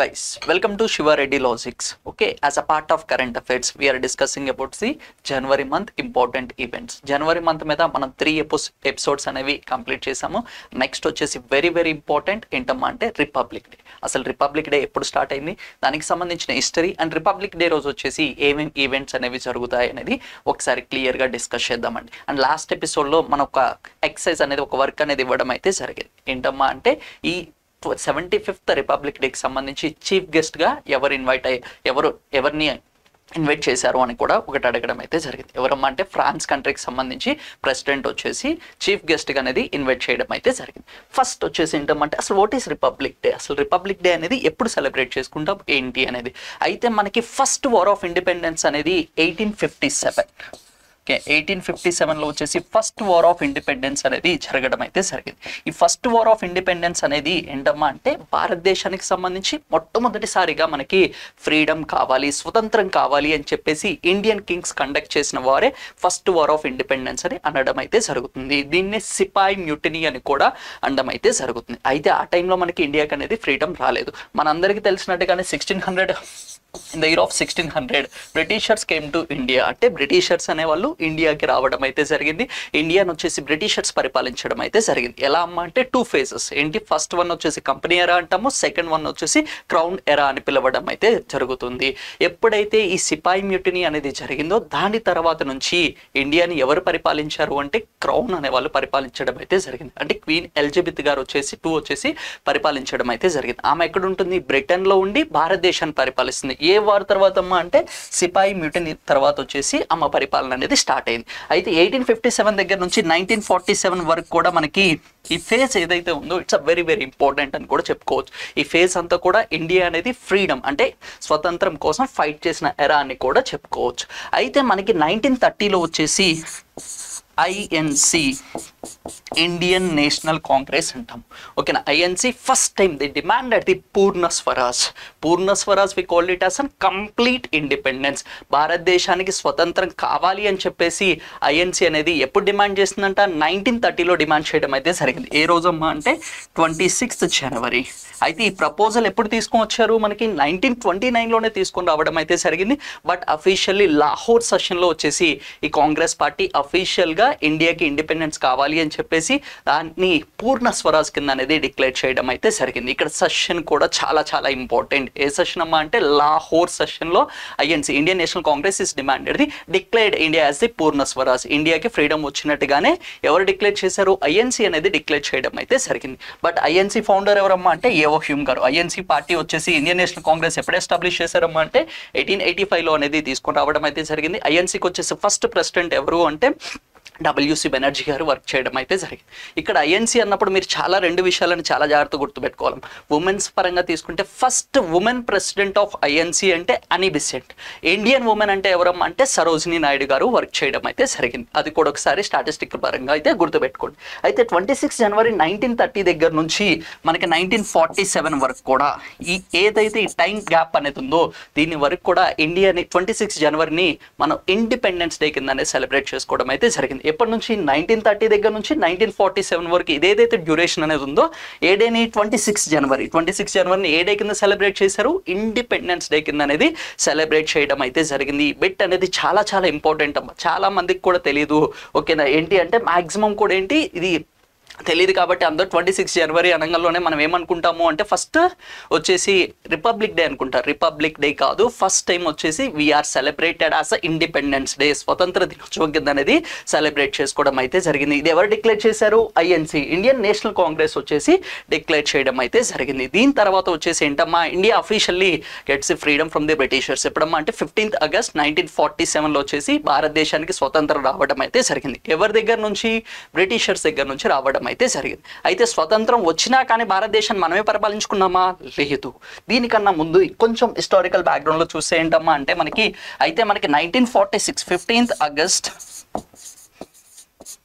guys welcome to shiva reddy logics okay as a part of current affairs we are discussing about the january month important events January month మీద మనం three ఎపిస్ episodes అనేవి complete చేసాము next వచ్చేసి very very important ఏంటమ్మా అంటే republic day అసలు republic day ఎప్పుడు స్టార్ట్ అయింది దానికి సంబంధించిన హిస్టరీ అండ్ రిపబ్లిక్ డే రోజు వచ్చేసి ఏమేమి ఈవెంట్స్ అనేవి జరుగుతాయి అనేది ఒకసారి క్లియర్గా డిస్కస్ చేద్దామండి అండ్ లాస్ట్ ఎపిసోడ్లో మనం ఒక ఎక్సర్సైజ్ అనేది ఒక వర్క్ అనేది ఇవ్వడం అయితే జరిగింది ఏంటమ్మా అంటే ఈ సెవెంటీ ఫిఫ్త్ రిపబ్లిక్ డేకి సంబంధించి చీఫ్ గెస్ట్గా ఎవరు ఇన్వైట్ అయ్యి ఎవరు ఎవరిని ఇన్వైట్ చేశారు అని కూడా ఒకటి అడగడం అయితే జరిగింది ఎవరమ్మా అంటే ఫ్రాన్స్ కంట్రీకి సంబంధించి ప్రెసిడెంట్ వచ్చేసి చీఫ్ గెస్ట్గా అనేది ఇన్వైట్ చేయడం అయితే జరిగింది ఫస్ట్ వచ్చేసి ఏంటంటే అసలు వాట్ ఈస్ రిపబ్లిక్ డే అసలు రిపబ్లిక్ డే అనేది ఎప్పుడు సెలబ్రేట్ చేసుకుంటాం ఏంటి అనేది అయితే మనకి ఫస్ట్ వార్ ఆఫ్ ఇండిపెండెన్స్ అనేది eighteen fifty seven okay eighteen fifty సెవెన్లో వచ్చేసి ఫస్ట్ వార్ ఆఫ్ ఇండిపెండెన్స్ అనేది జరగడం అయితే జరిగింది ఈ ఫస్ట్ వార్ ఆఫ్ ఇండిపెండెన్స్ అనేది ఏంటమ్మా అంటే భారతదేశానికి సంబంధించి మొట్టమొదటిసారిగా మనకి ఫ్రీడమ్ కావాలి స్వతంత్రం కావాలి అని చెప్పేసి ఇండియన్ కింగ్స్ కండక్ట్ చేసిన వారే ఫస్ట్ వార్ ఆఫ్ ఇండిపెండెన్స్ అని అనడం అయితే జరుగుతుంది దీన్ని సిపాయి మ్యూటినీ అని కూడా అనడం అయితే జరుగుతుంది అయితే ఆ టైంలో మనకి ఇండియాకి అనేది ఫ్రీడమ్ రాలేదు మనందరికీ తెలిసినట్టుగానే sixteen hundred in the year of sixteen hundred britishers came to India అంటే బ్రిటిషర్స్ అనేవాళ్ళు ఇండియాకి రావడం అయితే జరిగింది ఇండియాను వచ్చేసి బ్రిటిషర్స్ పరిపాలించడం అయితే జరిగింది ఎలా అమ్మా అంటే టూ ఫేజెస్ ఏంటి ఫస్ట్ వన్ వచ్చేసి కంపెనీ ఎరా అంటాము సెకండ్ వన్ వచ్చేసి క్రౌన్ ఎరా అని పిలవడం అయితే జరుగుతుంది ఎప్పుడైతే ఈ సిపాయి మ్యూటినీ అనేది జరిగిందో దాని తర్వాత నుంచి ఇండియాని ఎవరు పరిపాలించారు అంటే క్రౌన్ అనే వాళ్ళు పరిపాలించడం అయితే జరిగింది అంటే క్వీన్ ఎలిజబెత్ గారు వచ్చేసి టూ వచ్చేసి పరిపాలించడం అయితే జరిగింది ఆమె ఎక్కడ ఉంటుంది బ్రిటన్లో ఉండి భారతదేశాన్ని పరిపాలిస్తుంది ఏ వార్ తర్వాత అమ్మ అంటే సిపాయి మ్యూటినీ తర్వాత వచ్చేసి అమ్మ పరిపాలన అనేది స్టార్ట్ అయింది అయితే ఎయిటీన్ ఫిఫ్టీ సెవెన్ దగ్గర నుంచి నైన్టీన్ ఫార్టీ సెవెన్ వరకు కూడా మనకి ఈ ఫేజ్ ఏదైతే ఉందో it's uh very very important అని కూడా చెప్పుకోవచ్చు ఈ ఫేజ్ అంతా కూడా ఇండియా అనేది ఫ్రీడమ్ అంటే స్వతంత్రం కోసం ఫైట్ చేసిన ఎరా అని కూడా చెప్పుకోవచ్చు అయితే మనకి నైన్టీన్ థర్టీలో వచ్చేసి ఐఎన్సి ఇండియన్ నేషనల్ కాంగ్రెస్ అంటాం ఓకేనా INC first time the demand at the Purna Swaraj Purna Swaraj we call it as an complete independence భారతదేశానికి స్వతంత్రం కావాలి అని చెప్పేసి ఐఎన్సి అనేది ఎప్పుడు డిమాండ్ చేస్తుందంట నైన్టీన్ థర్టీలో డిమాండ్ చేయడం అయితే జరిగింది ఏ రోజమ్మా అంటే ట్వంటీ సిక్స్త్ జనవరి అయితే ఈ ప్రపోజల్ ఎప్పుడు తీసుకొని వచ్చారు మనకి నైన్టీన్ ట్వంటీ నైన్లోనే తీసుకొని రావడం అయితే జరిగింది బట్ అఫీషియల్లీ లాహోర్ సెషన్లో వచ్చేసి ఈ కాంగ్రెస్ పార్టీ అఫీషియల్గా ఇండియాకి ఇండిపెండెన్స్ కావాలి అని చెప్పేసి దాన్ని పూర్ణ స్వరాజ్ కింద అనేది డిక్లేర్ చేయడం అయితే జరిగింది ఇక్కడ సెషన్ కూడా చాలా చాలా ఇంపార్టెంట్ ఏ సెషన్ అమ్మా అంటే లాహోర్ సెషన్లో INC Indian national congress is demanded the declared India as the Purna Swaraj ఇండియాకి ఫ్రీడమ్ వచ్చినట్టుగానే ఎవరు డిక్లేర్ చేశారు ఐఎన్సి అనేది డిక్లేర్ చేయడం అయితే జరిగింది బట్ ఐఎన్సి ఫౌండర్ ఎవరమ్మా అంటే ఏవో హ్యూమ్ గారు ఐఎన్సి పార్టీ వచ్చేసి ఇండియన్ నేషనల్ కాంగ్రెస్ ఎప్పుడు ఎస్టాబ్లిష్ చేశారమ్మా అంటే ఎయిటీన్ ఎయిటీ ఫైవ్లో అనేది తీసుకొని రావడం అయితే జరిగింది ఐఎన్సీకి వచ్చేసి ఫస్ట్ ప్రెసిడెంట్ ఎవరు అంటే డబ్ల్యూసి బెనర్జీ గారు వర్క్ చేయడం అయితే జరిగింది ఇక్కడ ఐఎన్సీ అన్నప్పుడు మీరు చాలా రెండు విషయాలను చాలా జాగ్రత్తగా గుర్తుపెట్టుకోవాలి ఉమెన్స్ పరంగా తీసుకుంటే first women president of INC అంటే అని బిసెంట్ ఇండియన్ ఉమెన్ అంటే ఎవరమ్మా అంటే సరోజిని నాయుడు గారు వర్క్ చేయడం అయితే జరిగింది అది కూడా ఒకసారి స్టాటిస్టిక్ పరంగా అయితే గుర్తుపెట్టుకోండి అయితే twenty six January nineteen thirty దగ్గర నుంచి మనకి నైన్టీన్ ఫార్టీ సెవెన్ వరకు కూడా ఈ ఏదైతే ఈ టైం గ్యాప్ అనేది ఉందో దీని వరకు కూడా ఇండియాని ట్వంటీ సిక్స్ జనవరిని మనం ఇండిపెండెన్స్ డే కింద అనేది సెలబ్రేట్ చేసుకోవడం అయితే జరిగింది ఎప్పటి నుంచి నైన్టీన్ థర్టీ దగ్గర నుంచి నైన్టీన్ ఫార్టీ సెవెన్ వరకు ఇదేదైతే డ్యూరేషన్ అనేది ఉందో ఏ డేని twenty six January twenty six జనవరిని ఏ డే కింద సెలబ్రేట్ చేశారు ఇండిపెండెన్స్ డే కింద అనేది సెలబ్రేట్ చేయడం అయితే జరిగింది ఈ బిట్ అనేది చాలా చాలా ఇంపార్టెంట్ అమ్మా చాలా మందికి కూడా తెలియదు ఓకేనా ఏంటి అంటే మాక్సిమం కూడా ఏంటి ఇది తెలియదు కాబట్టి అందరూ ట్వంటీ సిక్స్ జనవరి అనగానే మనం ఏమనుకుంటాము అంటే ఫస్ట్ వచ్చేసి రిపబ్లిక్ డే అనుకుంటారు రిపబ్లిక్ డే కాదు ఫస్ట్ టైం వచ్చేసి we are celebrated as a independence day స్వతంత్ర దినోత్సవం కింద అనేది సెలబ్రేట్ చేసుకోవడం అయితే జరిగింది ఇది ఎవరు డిక్లేర్ చేశారు ఐఎన్సి ఇండియన్ నేషనల్ కాంగ్రెస్ వచ్చేసి డిక్లేర్ చేయడం అయితే జరిగింది దీని తర్వాత వచ్చేసి ఏంటమ్మా India officially gets freedom from the britishers ఎప్పుడమ్మా అంటే ఫిఫ్టీన్త్ ఆగస్ట్ నైన్టీన్ ఫార్టీ సెవెన్లో వచ్చేసి భారతదేశానికి స్వతంత్రం రావడం అయితే జరిగింది ఎవరి దగ్గర నుంచి బ్రిటిషర్స్ దగ్గర నుంచి రావడం అయితే జరిగింది అయితే స్వతంత్రం వచ్చినా కానీ భారతదేశాన్ని మనమే పరిపాలించుకున్నామా లేదు దీనికన్నా ముందు కొంచెం హిస్టారికల్ బ్యాక్గ్రౌండ్లో చూస్తే ఏంటమ్మా అంటే మనకి అయితే మనకి nineteen forty six fifteenth August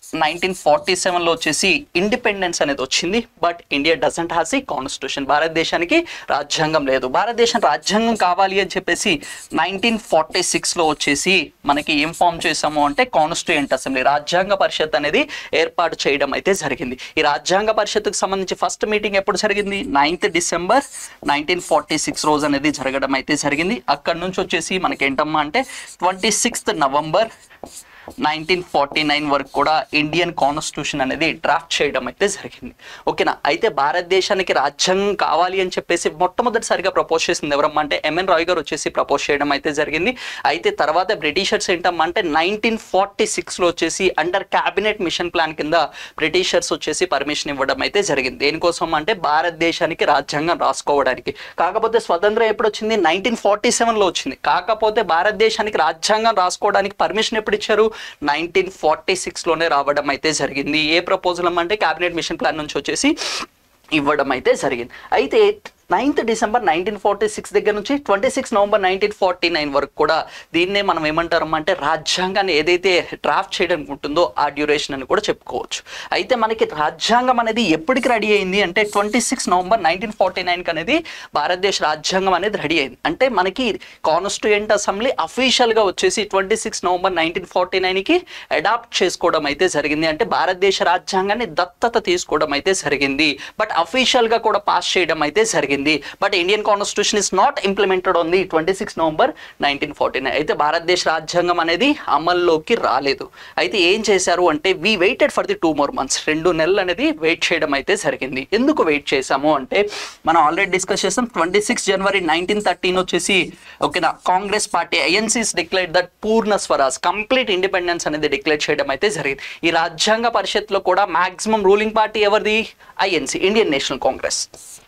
nineteen forty సెవెన్లో వచ్చేసి ఇండిపెండెన్స్ అనేది వచ్చింది బట్ ఇండియా డజంట్ హ్యాస్ ఈ కాన్స్టిట్యూషన్ భారతదేశానికి రాజ్యాంగం లేదు భారతదేశం రాజ్యాంగం కావాలి అని చెప్పేసి నైన్టీన్ ఫార్టీ సిక్స్లో వచ్చేసి మనకి ఏం ఫామ్ చేసాము అంటే కాన్స్టిట్యూయెంట్ అసెంబ్లీ రాజ్యాంగ పరిషత్ అనేది ఏర్పాటు చేయడం అయితే జరిగింది ఈ రాజ్యాంగ పరిషత్తుకు సంబంధించి ఫస్ట్ మీటింగ్ ఎప్పుడు జరిగింది ninth December nineteen forty six రోజు అనేది జరగడం అయితే జరిగింది అక్కడ నుంచి వచ్చేసి మనకి ఏంటమ్మా అంటే twenty sixth November nineteen forty nine వరకు కూడా ఇండియన్ కాన్స్టిట్యూషన్ అనేది డ్రాఫ్ట్ చేయడం అయితే జరిగింది ఓకేనా అయితే భారతదేశానికి రాజ్యాంగం కావాలి అని చెప్పేసి మొట్టమొదటిసారిగా ప్రపోజ్ చేసింది ఎవరమ్మా అంటే ఎంఎన్ రాయ్ గారు వచ్చేసి ప్రపోజ్ చేయడం అయితే జరిగింది అయితే తర్వాత బ్రిటిషర్స్ ఏంటమ్మా అంటే నైన్టీన్ ఫార్టీ సిక్స్లో వచ్చేసి అండర్ క్యాబినెట్ మిషన్ ప్లాన్ కింద బ్రిటిషర్స్ వచ్చేసి పర్మిషన్ ఇవ్వడం అయితే జరిగింది దేనికోసం అంటే భారతదేశానికి రాజ్యాంగం రాసుకోవడానికి కాకపోతే స్వతంత్రం ఎప్పుడు వచ్చింది నైన్టీన్ ఫార్టీ సెవెన్లో వచ్చింది కాకపోతే భారతదేశానికి రాజ్యాంగం రాసుకోవడానికి పర్మిషన్ ఎప్పుడు ఇచ్చారు నైన్టీన్ ఫార్టీ సిక్స్లోనే రావడం అయితే జరిగింది ఏ ప్రపోజల్ అంటే క్యాబినెట్ మిషన్ ప్లాన్ నుంచి వచ్చేసి ఇవ్వడం అయితే జరిగింది అయితే ninth December nineteen forty six దగ్గర నుంచి twenty six November nineteen forty nine వరకు కూడా దీన్నే మనం ఏమంటారు అంటే రాజ్యాంగాన్ని ఏదైతే డ్రాఫ్ట్ చేయడం ఉంటుందో ఆ డ్యూరేషన్ అని కూడా చెప్పుకోవచ్చు అయితే మనకి రాజ్యాంగం అనేది ఎప్పటికి రెడీ అయింది అంటే twenty six November nineteen forty నైన్కి అనేది భారతదేశ రాజ్యాంగం అనేది రెడీ అయింది అంటే మనకి కాన్స్టిట్యూయెంట్ అసెంబ్లీ అఫీషియల్గా వచ్చేసి twenty six November nineteen forty నైన్కి అడాప్ట్ చేసుకోవడం అయితే జరిగింది అంటే భారతదేశ రాజ్యాంగాన్ని దత్తత తీసుకోవడం అయితే జరిగింది బట్ అఫీషియల్గా కూడా పాస్ చేయడం అయితే జరిగింది but Indian constitution is not implemented on the twenty six November nineteen forty nine అయితే భారతదేశ రాజ్యాంగం అనేది అమల్లోకి రాలేదు అయితే ఏం చేశారు అంటే we waited for the two more months రెండు నెలలు అనేది వెయిట్ చేయడం అయితే జరిగింది ఎందుకు వెయిట్ చేశాము అంటే మనం ఆల్రెడీ డిస్కస్ చేసాం twenty six January nineteen thirteen వచ్చేసి ఓకేనా Congress party INCs declare that Purna Swaraj complete independence అనేది డిక్లేర్ చేయడం అయితే జరిగింది ఈ రాజ్యాంగ పరిషత్లో కూడా మాక్సిమం రూలింగ్ పార్టీ ఎవరిది ఐఎన్సీ ఇండియన్ నేషనల్ కాంగ్రెస్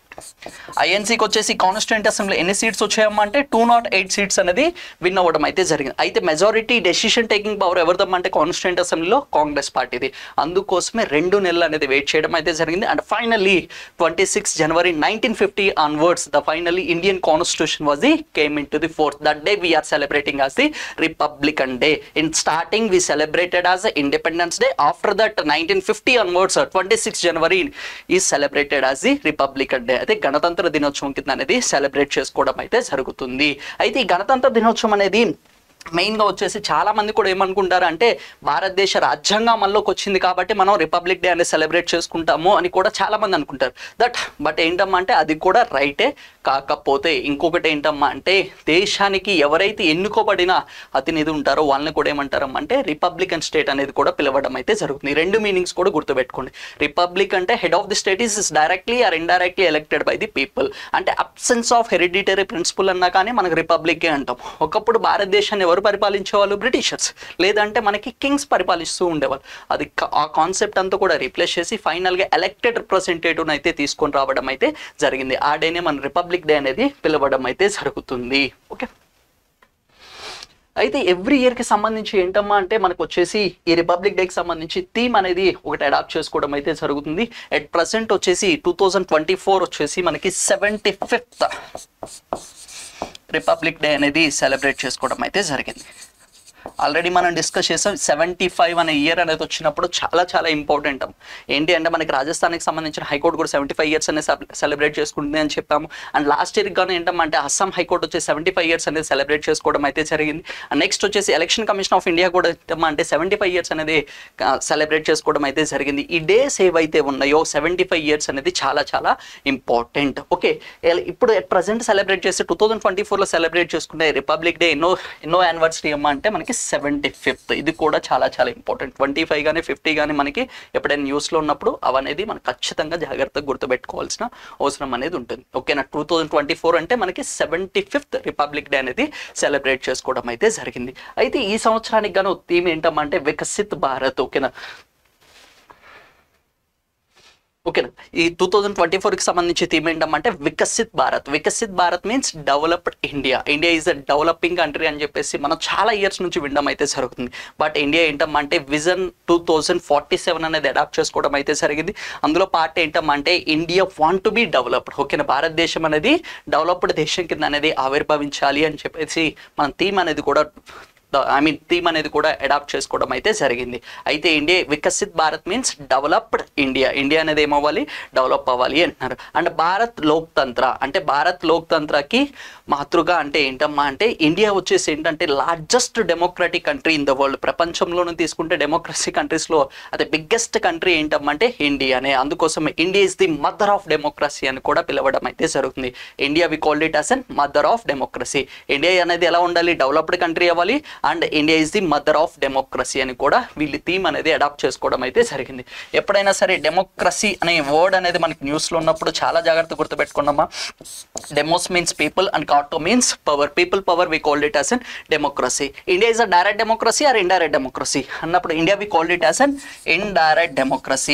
ఐఎన్సీకి వచ్చేసి కాన్స్టిట్యూంట్ అసెంబ్లీ ఎన్ని సీట్స్ వచ్చాయమ్మా అంటే టూ నాట్ ఎయిట్ సీట్స్ అనేది విన్ అవ్వడం అయితే జరిగింది అయితే మెజారిటీ డెసిషన్ టేకింగ్ పవర్ ఎవరిదమ్మా అంటే కాన్స్టిట్యూంట్ అసెంబ్లీలో కాంగ్రెస్ పార్టీది అందుకోసమే రెండు నెలలు అనేది వెయిట్ చేయడం అయితే జరిగింది and finally twenty six January nineteen fifty onwards the finally Indian constitution was the came in to the forth that day we are celebrating as the republican day in starting we celebrated as independence day after that nineteen fifty onwards twenty six January ఈ celebrated as the republican day అయితే గణతంత్ర దినోత్సవం కింద అనేది celebrate చేసుకోవడం అయితే జరుగుతుంది అయితే ఈ గణతంత్ర దినోత్సవం అనేది మెయిన్గా వచ్చేసి చాలా మంది కూడా ఏమనుకుంటారు అంటే భారతదేశ రాజ్యాంగం అమల్లోకి వచ్చింది కాబట్టి మనం రిపబ్లిక్ డే అనేది సెలబ్రేట్ చేసుకుంటాము అని కూడా చాలా మంది అనుకుంటారు దట్ బట్ ఏంటమ్మా అంటే అది కూడా రైటే కాకపోతే ఇంకొకటి ఏంటమ్మా అంటే దేశానికి ఎవరైతే ఎన్నుకోబడిన అతినిధి ఉంటారో వాళ్ళని కూడా ఏమంటారమ్మా అంటే రిపబ్లికన్ స్టేట్ అనేది కూడా పిలవడం అయితే జరుగుతుంది ఈ రెండు మీనింగ్స్ కూడా గుర్తుపెట్టుకోండి రిపబ్లిక్ అంటే head of the state is directly or indirectly elected by the people అంటే అబ్సెన్స్ ఆఫ్ హెరిడిటరీ ప్రిన్సిపల్ అన్నా కానీ మనకు రిపబ్లికే అంటాం ఒకప్పుడు భారతదేశాన్ని ఎవరు పరిపాలించేవాళ్ళు బ్రిటిషర్స్ లేదంటే మనకి కింగ్స్ పరిపాలిస్తూ ఉండేవాళ్ళు అది క- ఆ కాన్సెప్ట్ అంతా కూడా రీప్లేస్ చేసి ఫైనల్గా ఎలక్టెడ్ రిప్రజెంటేటివ్ అయితే తీసుకొని రావడం అయితే జరిగింది ఆ డేనే మన రిపబ్లిక్ డే అనేది పిలవడం అయితే జరుగుతుంది ఓకే అయితే ఎవ్రీ ఇయర్కి సంబంధించి ఏంటమ్మా అంటే మనకు వచ్చేసి ఈ రిపబ్లిక్ డేకి సంబంధించి థీమ్ అనేది ఒకటి అడాప్ట్ చేసుకోవడం అయితే జరుగుతుంది ఎట్ ప్రజెంట్ వచ్చేసి టూ థౌజండ్ ట్వంటీ ఫోర్ వచ్చేసి మనకి సెవెంటీ ఫిఫ్త్ రిపబ్లిక్ డే అనేది సెలబ్రేట్ చేసుకోవడం అయితే జరిగింది ఆల్రెడీ మనం డిస్కస్ చేసాం సెవెంటీ ఫైవ్ అనే ఇయర్ అనేది వచ్చినప్పుడు చాలా చాలా ఇంపార్టెంట్ ఏంటి అంటే మనకి రాజస్థాన్కి సంబంధించిన హైకోర్టు కూడా సెవెంటీ ఫైవ్ ఇయర్స్ అనేది సెలబ్రేట్ చేసుకుంటుంది అని చెప్పాము అండ్ లాస్ట్ ఇయర్కి కానీ ఏంటంటే అస్సాం హైకోర్టు వచ్చి సెవెంటీ ఫైవ్ ఇయర్స్ అనేది సెలబ్రేట్ చేసుకోవడం అయితే జరిగింది అండ్ నెక్స్ట్ వచ్చేసి ఎలక్షన్ కమిషన్ ఆఫ్ ఇండియా కూడా ఏంటమ్మా అంటే సెవెంటీ ఫైవ్ ఇయర్స్ అనేది సెలబ్రేట్ చేసుకోవడం అయితే జరిగింది ఈ డేస్ ఏవైతే ఉన్నాయో సెవెంటీ ఫైవ్ ఇయర్స్ అనేది చాలా చాలా ఇంపార్టెంట్ ఓకే ఇప్పుడు ప్రజెంట్ సెలబ్రేట్ చేసి టూ థౌజండ్ ట్వంటీ ఫోర్లో సెలబ్రేట్ చేసుకునే రిపబ్లిక్ డే ఎన్నో ఎన్నో యానివర్సరీ అమ్మా అంటే మనకి సెవెంటీ ఫిఫ్త్ ఇది కూడా చాలా చాలా ఇంపార్టెంట్ ట్వంటీ ఫైవ్ కానీ ఫిఫ్టీ కానీ మనకి ఎప్పుడైనా న్యూస్లో ఉన్నప్పుడు అవనేది మనం ఖచ్చితంగా జాగ్రత్తగా గుర్తుపెట్టుకోవాల్సిన అవసరం అనేది ఉంటుంది ఓకేనా టూ థౌజండ్ ట్వంటీ ఫోర్ అంటే మనకి సెవెంటీ ఫిఫ్త్ రిపబ్లిక్ డే అనేది సెలబ్రేట్ చేసుకోవడం అయితే జరిగింది అయితే ఈ సంవత్సరానికి గాను థీమ్ ఏంటమ్మా అంటే వికసిత్ భారత్ ఓకేనా ఓకేనా ఈ టూ థౌజండ్ ట్వంటీ ఫోర్కి సంబంధించి థీమ్ ఏంటంటే Viksit Bharat Viksit Bharat means developed India India is a developing country అని చెప్పేసి మనం చాలా ఇయర్స్ నుంచి వినడం అయితే జరుగుతుంది బట్ ఇండియా ఏంటంటే vision two thousand forty seven అనేది అడాప్ట్ చేసుకోవడం అయితే జరిగింది అందులో పార్ట్ ఏంటంటే India want to be developed ఓకేనా భారతదేశం అనేది డెవలప్డ్ దేశం కింద అనేది ఆవిర్భవించాలి అని చెప్పేసి మన థీమ్ అనేది కూడా ఐ మీన్ థీమ్ అనేది కూడా అడాప్ట్ చేసుకోవడం అయితే జరిగింది అయితే India Viksit Bharat means developed India India అనేది ఏమవ్వాలి డెవలప్ అవ్వాలి అంటున్నారు అండ్ భారత్ లోక్తంత్ర అంటే భారత్ లోక్తంత్రకి మాతృగా అంటే ఏంటమ్మా అంటే ఇండియా వచ్చేసి ఏంటంటే largest democratic country in the world ప్రపంచంలోనూ తీసుకుంటే డెమోక్రసీ కంట్రీస్లో అదే బిగ్గెస్ట్ కంట్రీ ఏంటమ్మా అంటే ఇండియానే అందుకోసం India is the mother of democracy అని కూడా పిలవడం అయితే జరుగుతుంది India we called it as an mother of democracy India అనేది ఎలా ఉండాలి డెవలప్డ్ కంట్రీ అవ్వాలి and India is the mother of democracy అని కూడా వీళ్ళ థీమ్ అనేది అడాప్ట్ చేసుకోవడం అయితే జరిగింది ఎప్పుడైనా సరే డెమోక్రసీ అనే వర్డ్ అనేది మనకి న్యూస్లో ఉన్నప్పుడు చాలా జాగ్రత్త గుర్తుపెట్టుకున్నామా డెమోస్ మీన్స్ పీపుల్ అండ్ కాటో means power people power we called it as an democracy India is a direct democracy or indirect democracy అన్నప్పుడు India we called it as an indirect democracy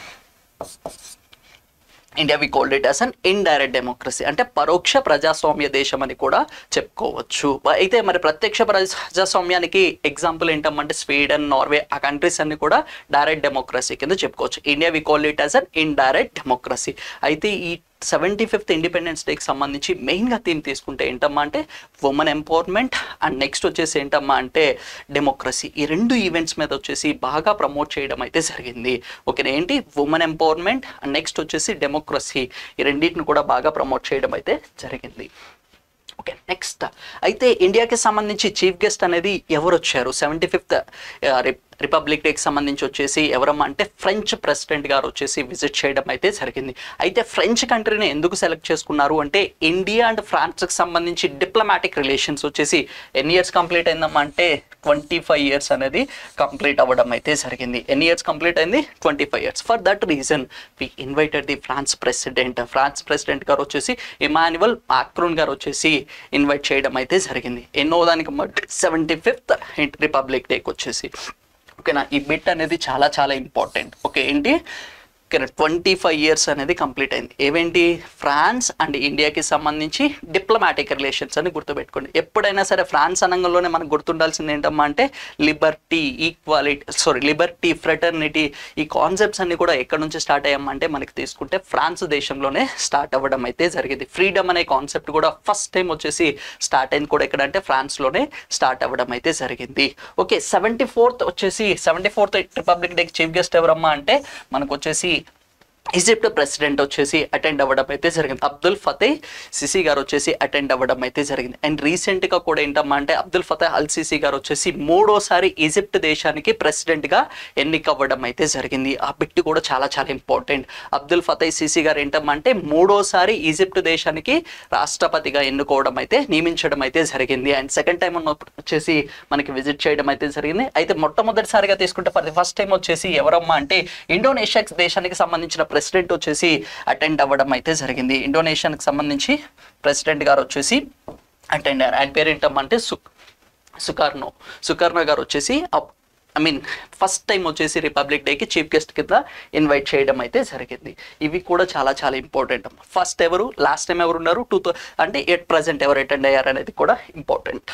India we called it as an indirect democracy అంటే పరోక్ష ప్రజాస్వామ్య దేశం అని కూడా చెప్పుకోవచ్చు అయితే మరి ప్రత్యక్ష ప్రజాస్వామ్యానికి ఎగ్జాంపుల్ ఏంటంటే స్వీడన్ నార్వే ఆ కంట్రీస్ అన్ని కూడా డైరెక్ట్ డెమోక్రసీ కింద చెప్పుకోవచ్చు India we call it as an indirect democracy అయితే ఈ సెవెంటీ ఫిఫ్త్ ఇండిపెండెన్స్ డేకి సంబంధించి మెయిన్గా థీమ్ తీసుకుంటే ఏంటమ్మా అంటే ఉమెన్ ఎంపవర్మెంట్ అండ్ నెక్స్ట్ వచ్చేసి ఏంటమ్మా అంటే డెమోక్రసీ ఈ రెండు ఈవెంట్స్ మీద వచ్చేసి బాగా ప్రమోట్ చేయడం అయితే జరిగింది ఓకేనా ఏంటి ఉమెన్ ఎంపవర్మెంట్ అండ్ నెక్స్ట్ వచ్చేసి డెమోక్రసీ ఈ రెండింటిని కూడా బాగా ప్రమోట్ చేయడం అయితే జరిగింది ఓకే నెక్స్ట్ అయితే ఇండియాకి సంబంధించి చీఫ్ గెస్ట్ అనేది ఎవరు వచ్చారు సెవెంటీ ఫిఫ్త్ రిపబ్లిక్ డేకి సంబంధించి వచ్చేసి ఎవరమ్మా అంటే ఫ్రెంచ్ ప్రెసిడెంట్ గారు వచ్చేసి విజిట్ చేయడం అయితే జరిగింది అయితే ఫ్రెంచ్ కంట్రీని ఎందుకు సెలెక్ట్ చేసుకున్నారు అంటే ఇండియా అండ్ ఫ్రాన్స్కి సంబంధించి డిప్లొమాటిక్ రిలేషన్స్ వచ్చేసి ఎన్ని ఇయర్స్ కంప్లీట్ అయిందమ్మా అంటే ట్వంటీ ఫైవ్ ఇయర్స్ అనేది కంప్లీట్ అవ్వడం అయితే జరిగింది ఎన్ని ఇయర్స్ కంప్లీట్ అయింది twenty five years for that reason we invited the France president France president గారు వచ్చేసి ఇమాన్యువల్ మాక్రోన్ గారు వచ్చేసి ఇన్వైట్ చేయడం అయితే జరిగింది ఎన్నో దానికి సెవెంటీ ఫిఫ్త్ రిపబ్లిక్ డేకి వచ్చేసి ఓకేనా ఈ బిట్ అనేది చాలా చాలా ఇంపార్టెంట్ ఓకే ఏంటి ఓకేనా ట్వంటీ ఫైవ్ ఇయర్స్ అనేది కంప్లీట్ అయింది ఏవేంటి ఫ్రాన్స్ అండ్ ఇండియాకి సంబంధించి డిప్లొమాటిక్ రిలేషన్స్ అని గుర్తుపెట్టుకోండి ఎప్పుడైనా సరే ఫ్రాన్స్ అనంగంలోనే మనకు గుర్తుండాల్సింది ఏంటమ్మా అంటే liberty equality sorry liberty fraternity ఈ కాన్సెప్ట్స్ అన్ని కూడా ఎక్కడి నుంచి స్టార్ట్ అయ్యామంటే మనకి తీసుకుంటే ఫ్రాన్స్ దేశంలోనే స్టార్ట్ అవ్వడం అయితే జరిగింది ఫ్రీడమ్ అనే కాన్సెప్ట్ కూడా ఫస్ట్ టైం వచ్చేసి స్టార్ట్ అయింది కూడా ఎక్కడంటే ఫ్రాన్స్లోనే స్టార్ట్ అవ్వడం అయితే జరిగింది ఓకే సెవెంటీ ఫోర్త్ వచ్చేసి సెవెంటీ ఫోర్త్ రిపబ్లిక్ డేకి చీఫ్ గెస్ట్ ఎవరమ్మా అంటే మనకు వచ్చేసి ఈజిప్ట్ ప్రెసిడెంట్ వచ్చేసి అటెండ్ అవ్వడం అయితే జరిగింది అబ్దుల్ ఫతే సిసి గారు వచ్చేసి అటెండ్ అవ్వడం అయితే జరిగింది అండ్ రీసెంట్గా కూడా ఏంటమ్మా అంటే అబ్దుల్ ఫతే అల్ సిసి గారు వచ్చేసి మూడోసారి ఈజిప్ట్ దేశానికి ప్రెసిడెంట్గా ఎన్నిక అవ్వడం అయితే జరిగింది ఆ బిట్ కూడా చాలా చాలా ఇంపార్టెంట్ అబ్దుల్ ఫతే సిసి గారు ఏంటమ్మా అంటే మూడోసారి ఈజిప్ట్ దేశానికి రాష్ట్రపతిగా ఎన్నుకోవడం అయితే నియమించడం అయితే జరిగింది అండ్ సెకండ్ టైం వచ్చేసి మనకి విజిట్ చేయడం అయితే జరిగింది అయితే మొట్టమొదటిసారిగా తీసుకుంటే ఫర్ ది ఫస్ట్ టైం వచ్చేసి ఎవరమ్మా అంటే ఇండోనేషియా దేశానికి సంబంధించిన ప్రెసిడెంట్ వచ్చేసి అటెండ్ అవ్వడం అయితే జరిగింది ఇండోనేషియాకి సంబంధించి ప్రెసిడెంట్ గారు వచ్చేసి అటెండ్ అయ్యారు ఆయన పేరు ఏంటమ్మంటే సు సుకర్నో సుకర్ణో గారు వచ్చేసి ఐ మీన్ ఫస్ట్ టైం వచ్చేసి రిపబ్లిక్ డేకి చీఫ్ గెస్ట్ కింద ఇన్వైట్ చేయడం అయితే జరిగింది ఇవి కూడా చాలా చాలా ఇంపార్టెంట్ అమ్మ ఫస్ట్ ఎవరు లాస్ట్ టైం ఎవరు ఉన్నారు టూ అంటే ఎట్ ప్రజెంట్ ఎవరు అటెండ్ అయ్యారు అనేది కూడా ఇంపార్టెంట్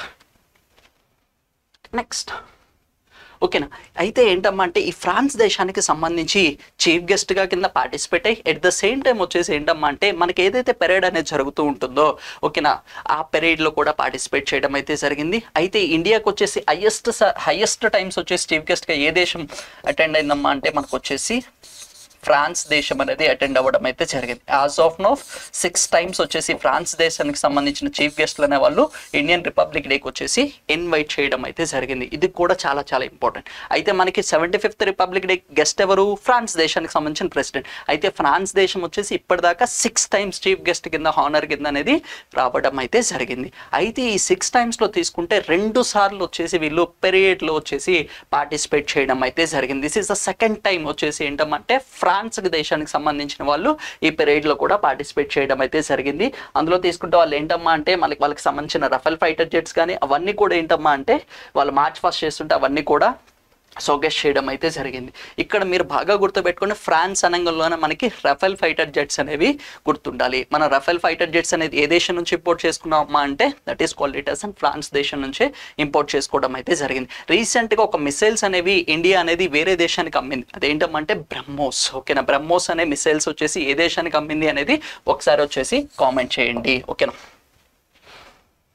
నెక్స్ట్ ఓకేనా అయితే ఏంటమ్మా అంటే ఈ ఫ్రాన్స్ దేశానికి సంబంధించి చీఫ్ గెస్ట్గా కింద పార్టిసిపేట్ అయ్యి ఎట్ ద సేమ్ టైం వచ్చేసి ఏంటమ్మా అంటే మనకి ఏదైతే పెరేడ్ అనేది జరుగుతూ ఉంటుందో ఓకేనా ఆ పెరేడ్లో కూడా పార్టిసిపేట్ చేయడం అయితే జరిగింది అయితే ఇండియాకి వచ్చేసి హయ్యెస్ట్ హయ్యెస్ట్ టైమ్స్ వచ్చేసి చీఫ్ గెస్ట్గా ఏ దేశం అటెండ్ అయిందమ్మా అంటే మనకు వచ్చేసి ఫ్రాన్స్ దేశం అనేది అటెండ్ అవ్వడం అయితే జరిగింది as of no six times వచ్చేసి ఫ్రాన్స్ దేశానికి సంబంధించిన చీఫ్ గెస్ట్లు అనే వాళ్ళు ఇండియన్ రిపబ్లిక్ డేకి వచ్చేసి ఇన్వైట్ చేయడం అయితే జరిగింది ఇది కూడా చాలా చాలా ఇంపార్టెంట్ అయితే మనకి seventy fifth republic day guest ఎవరు ఫ్రాన్స్ దేశానికి సంబంధించిన ప్రెసిడెంట్ అయితే ఫ్రాన్స్ దేశం వచ్చేసి ఇప్పటిదాకా సిక్స్ టైమ్స్ చీఫ్ గెస్ట్ కింద హానర్ కింద అనేది రావడం అయితే జరిగింది అయితే ఈ సిక్స్ టైమ్స్లో తీసుకుంటే రెండు సార్లు వచ్చేసి వీళ్ళు పెరియడ్లో వచ్చేసి పార్టిసిపేట్ చేయడం అయితే జరిగింది this is the second time వచ్చేసి ఏంటంటే ఫ్రాన్స్ దేశానికి సంబంధించిన వాళ్ళు ఈ పెరేడ్లో కూడా పార్టిసిపేట్ చేయడం అయితే జరిగింది అందులో తీసుకుంటే వాళ్ళు ఏంటమ్మా అంటే మనకి వాళ్ళకి సంబంధించిన రఫెల్ ఫైటర్ జెట్స్ కానీ అవన్నీ కూడా ఏంటమ్మా అంటే వాళ్ళు మార్చ్ ఫస్ట్ చేస్తుంటే అవన్నీ కూడా సోగెస్ చేయడం అయితే జరిగింది ఇక్కడ మీరు బాగా గుర్తుపెట్టుకుని ఫ్రాన్స్ అనంగంలోనే మనకి రఫెల్ ఫైటర్ జెట్స్ అనేవి గుర్తుండాలి మన రఫెల్ ఫైటర్ జెట్స్ అనేది ఏ దేశం నుంచి ఇంపోర్ట్ చేసుకున్నామా అంటే that is qualities and France దేశం నుంచే ఇంపోర్ట్ చేసుకోవడం అయితే జరిగింది రీసెంట్గా ఒక మిసైల్స్ అనేవి ఇండియా అనేది వేరే దేశానికి అమ్మింది అదేంటంటే బ్రహ్మోస్ ఓకేనా బ్రహ్మోస్ అనే మిసైల్స్ వచ్చేసి ఏ దేశానికి అమ్మింది అనేది ఒకసారి వచ్చేసి కామెంట్ చేయండి ఓకేనా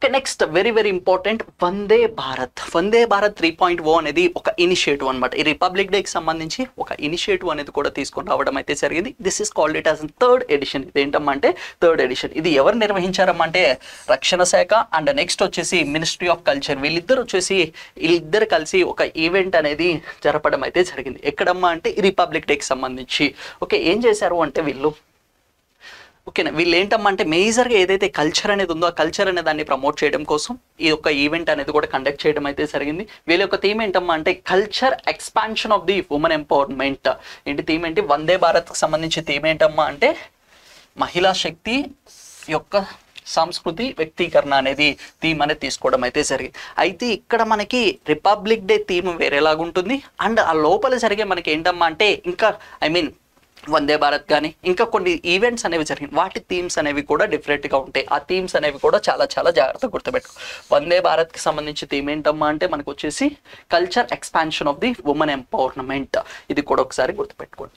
okay next very very important Vande Bharat Vande Bharat three point O అనేది ఒక ఇనిషియేటివ్ అనమాట ఈ రిపబ్లిక్ డేకి సంబంధించి ఒక ఇనిషియేటివ్ అనేది కూడా తీసుకొని రావడం అయితే జరిగింది this is called it as third edition ఇది ఏంటమ్మా అంటే థర్డ్ ఎడిషన్ ఇది ఎవరు నిర్వహించారమ్మా అంటే రక్షణ శాఖ అండ్ నెక్స్ట్ వచ్చేసి మినిస్ట్రీ ఆఫ్ కల్చర్ వీళ్ళిద్దరు వచ్చేసి వీళ్ళిద్దరు కలిసి ఒక ఈవెంట్ అనేది జరపడం అయితే జరిగింది ఎక్కడమ్మా అంటే ఈ రిపబ్లిక్ డేకి సంబంధించి ఓకే ఏం చేశారు అంటే వీళ్ళు ఓకేనా వీళ్ళు ఏంటమ్మా అంటే మేజర్గా ఏదైతే కల్చర్ అనేది ఉందో ఆ కల్చర్ అనే దాన్ని ప్రమోట్ చేయడం కోసం ఈ యొక్క ఈవెంట్ అనేది కూడా కండక్ట్ చేయడం అయితే జరిగింది వీళ్ళ యొక్క థీమ్ ఏంటమ్మా అంటే culture expansion of the women empowerment ఏంటి థీమ్ ఏంటి వందే భారత్కి సంబంధించి థీమ్ ఏంటమ్మా అంటే మహిళా శక్తి యొక్క సంస్కృతి వ్యక్తీకరణ అనేది థీమ్ అనేది తీసుకోవడం అయితే జరిగింది అయితే ఇక్కడ మనకి రిపబ్లిక్ డే థీమ్ వేరేలాగుంటుంది అండ్ ఆ లోపల జరిగే మనకి ఏంటమ్మా అంటే ఇంకా ఐ మీన్ వందే భారత్ కానీ ఇంకా కొన్ని ఈవెంట్స్ అనేవి జరిగింది వాటి థీమ్స్ అనేవి కూడా డిఫరెంట్గా ఉంటాయి ఆ థీమ్స్ అనేవి కూడా చాలా చాలా జాగ్రత్తగా గుర్తుపెట్టుకో వందే భారత్కి సంబంధించి థీమ్ ఏంటమ్మా అంటే మనకు వచ్చేసి culture expansion of the women empowerment ఇది కూడా ఒకసారి గుర్తుపెట్టుకోండి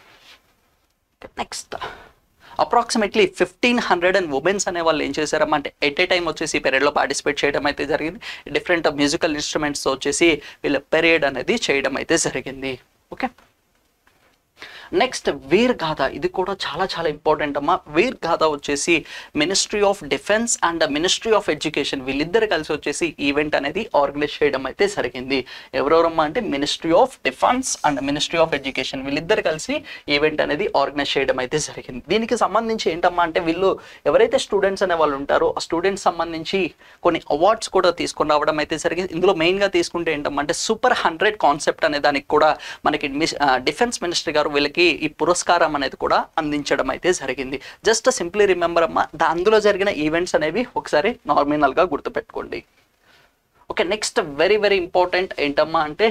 next approximately fifteen hundred and womens అనే వాళ్ళు ఏం చేశారమ్మా అంటే ఎట్ ఏ టైం వచ్చేసి ఈ పెరేడ్లో పార్టిసిపేట్ చేయడం అయితే జరిగింది డిఫరెంట్ మ్యూజికల్ ఇన్స్ట్రుమెంట్స్ వచ్చేసి వీళ్ళ పెరేడ్ అనేది చేయడం అయితే జరిగింది ఓకే నెక్స్ట్ వీర్ గాథ ఇది కూడా చాలా చాలా ఇంపార్టెంట్ అమ్మా వీర్ గాథ వచ్చేసి ministry of defence and ministry of education వీళ్ళిద్దరు కలిసి వచ్చేసి ఈవెంట్ అనేది ఆర్గనైజ్ చేయడం అయితే జరిగింది ఎవరెవరమ్మా అంటే ministry of defence and ministry of education వీళ్ళిద్దరు కలిసి ఈవెంట్ అనేది ఆర్గనైజ్ చేయడం అయితే జరిగింది దీనికి సంబంధించి ఏంటమ్మా అంటే వీళ్ళు ఎవరైతే స్టూడెంట్స్ అనే వాళ్ళు ఉంటారో ఆ స్టూడెంట్స్ సంబంధించి కొన్ని అవార్డ్స్ కూడా తీసుకొని రావడం అయితే జరిగింది ఇందులో మెయిన్గా తీసుకుంటే ఏంటమ్మా అంటే సూపర్ హండ్రెడ్ కాన్సెప్ట్ అనే దానికి కూడా మనకి డిఫెన్స్ మినిస్టర్ గారు వీళ్ళకి ఈ పురస్కారం అనేది కూడా అందించడం అయితే జరిగింది జస్ట్ సింప్లీ రిమెంబర్ అమ్మా దా- అందులో జరిగిన ఈవెంట్స్ అనేవి ఒకసారి నార్మినల్గా గుర్తుపెట్టుకోండి okay next very very important ఏంటమ్మా అంటే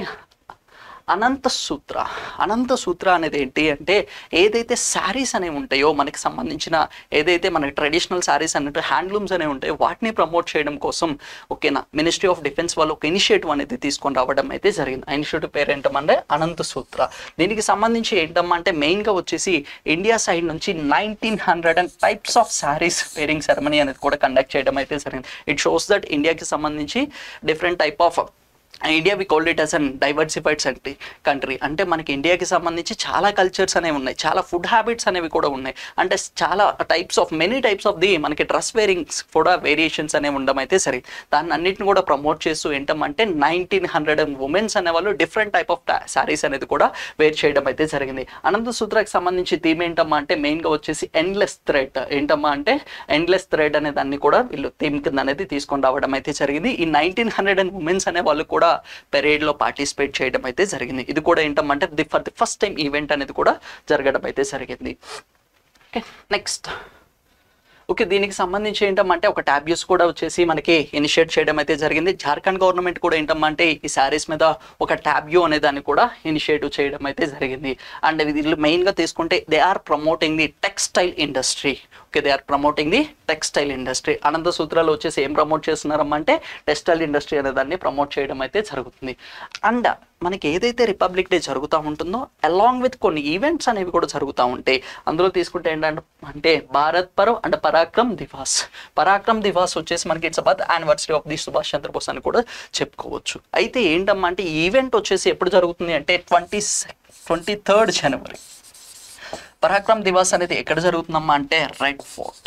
అనంత సూత్ర అనంత సూత్ర అనేది ఏంటి అంటే ఏదైతే శారీస్ అనేవి ఉంటాయో మనకి సంబంధించిన ఏదైతే మనకి ట్రెడిషనల్ శారీస్ అన్నట్టు హ్యాండ్లూమ్స్ అనేవి ఉంటాయో వాటిని ప్రమోట్ చేయడం కోసం ఓకేనా మినిస్ట్రీ ఆఫ్ డిఫెన్స్ వాళ్ళు ఒక ఇనిషియేటివ్ అనేది తీసుకొని రావడం అయితే జరిగింది ఆ ఇనిషియేటివ్ పేరు ఏంటంటే అనంత సూత్ర దీనికి సంబంధించి ఏంటమ్మా అంటే మెయిన్గా వచ్చేసి ఇండియా సైడ్ నుంచి nineteen hundred and types of saris pairing ceremony అనేది కూడా కండక్ట్ చేయడం అయితే జరిగింది ఇట్ షోస్ దట్ ఇండియాకి సంబంధించి different type of India we called it as an diversified country country అంటే మనకి ఇండియాకి సంబంధించి చాలా కల్చర్స్ అనేవి ఉన్నాయి చాలా ఫుడ్ హ్యాబిట్స్ అనేవి కూడా ఉన్నాయి అంటే చాలా types of many types of the మనకి డ్రెస్ వేరింగ్స్ కూడా వేరియేషన్స్ అనేవి ఉండడం అయితే సరే దాన్ని అన్నిటిని కూడా ప్రమోట్ చేస్తూ ఏంటంటే నైన్టీన్ హండ్రెడ్ అండ్ ఉమెన్స్ అనే వాళ్ళు డిఫరెంట్ టైప్ ఆఫ్ శారీస్ అనేది కూడా వేర్ చేయడం అయితే జరిగింది అనంత సూత్రకి సంబంధించి థీమ్ ఏంటమ్మా అంటే మెయిన్గా వచ్చేసి ఎండ్లెస్ థ్రెడ్ ఏంటమ్మా అంటే ఎండ్లెస్ థ్రెడ్ అనే దాన్ని కూడా వీళ్ళు థీమ్ కింద అనేది తీసుకొని రావడం అయితే జరిగింది ఈ నైన్టీన్ హండ్రెడ్ అండ్ ఉమెన్స్ అనే వాళ్ళు కూడా పెరేడ్ లో పార్టిసిపేట్ చేయడం అయితే జరిగింది ఇది కూడా ఏంటంటే the for the first time event అనేది కూడా జరగడం అయితే జరిగింది ఓకే నెక్స్ట్ ఓకే దీనికి సంబంధించి ఏంటంటే ఒక ట్యాబ్యూస్ కూడా వచ్చేసి మనకి ఇనిషియేట్ చేయడం అయితే జరిగింది జార్ఖండ్ గవర్నమెంట్ కూడా ఏంటంటే ఈ శారీస్ మీద ఒక ట్యాబ్యూ అనే దాన్ని కూడా ఇనిషియేటివ్ చేయడం అయితే జరిగింది అండ్ వీళ్ళు మెయిన్గా తీసుకుంటే they are promoting the textile industry okay they are promoting the textile industry Ananta సూత్రాలు వచ్చేసి ఏం ప్రమోట్ చేస్తున్నారమ్మా అంటే టెక్స్టైల్ ఇండస్ట్రీ అనే దాన్ని ప్రమోట్ చేయడం అయితే జరుగుతుంది అండ్ మనకి ఏదైతే రిపబ్లిక్ డే జరుగుతూ ఉంటుందో అలాంగ్ విత్ కొన్ని ఈవెంట్స్ అనేవి కూడా జరుగుతూ ఉంటాయి అందులో తీసుకుంటే ఏంటంటే అంటే భారత్ పర్వ్ అండ్ పరాక్రమ్ దివాస్ పరాక్రమ్ దివాస్ వచ్చేసి మనకి it's birth anniversary of the Subhash Chandra Bose అని కూడా చెప్పుకోవచ్చు అయితే ఏంటమ్మా అంటే ఈవెంట్ వచ్చేసి ఎప్పుడు జరుగుతుంది అంటే twenty twenty third January Parakram Diwas అనేది ఎక్కడ జరుగుతుందమ్మా అంటే రెడ్ ఫోర్ట్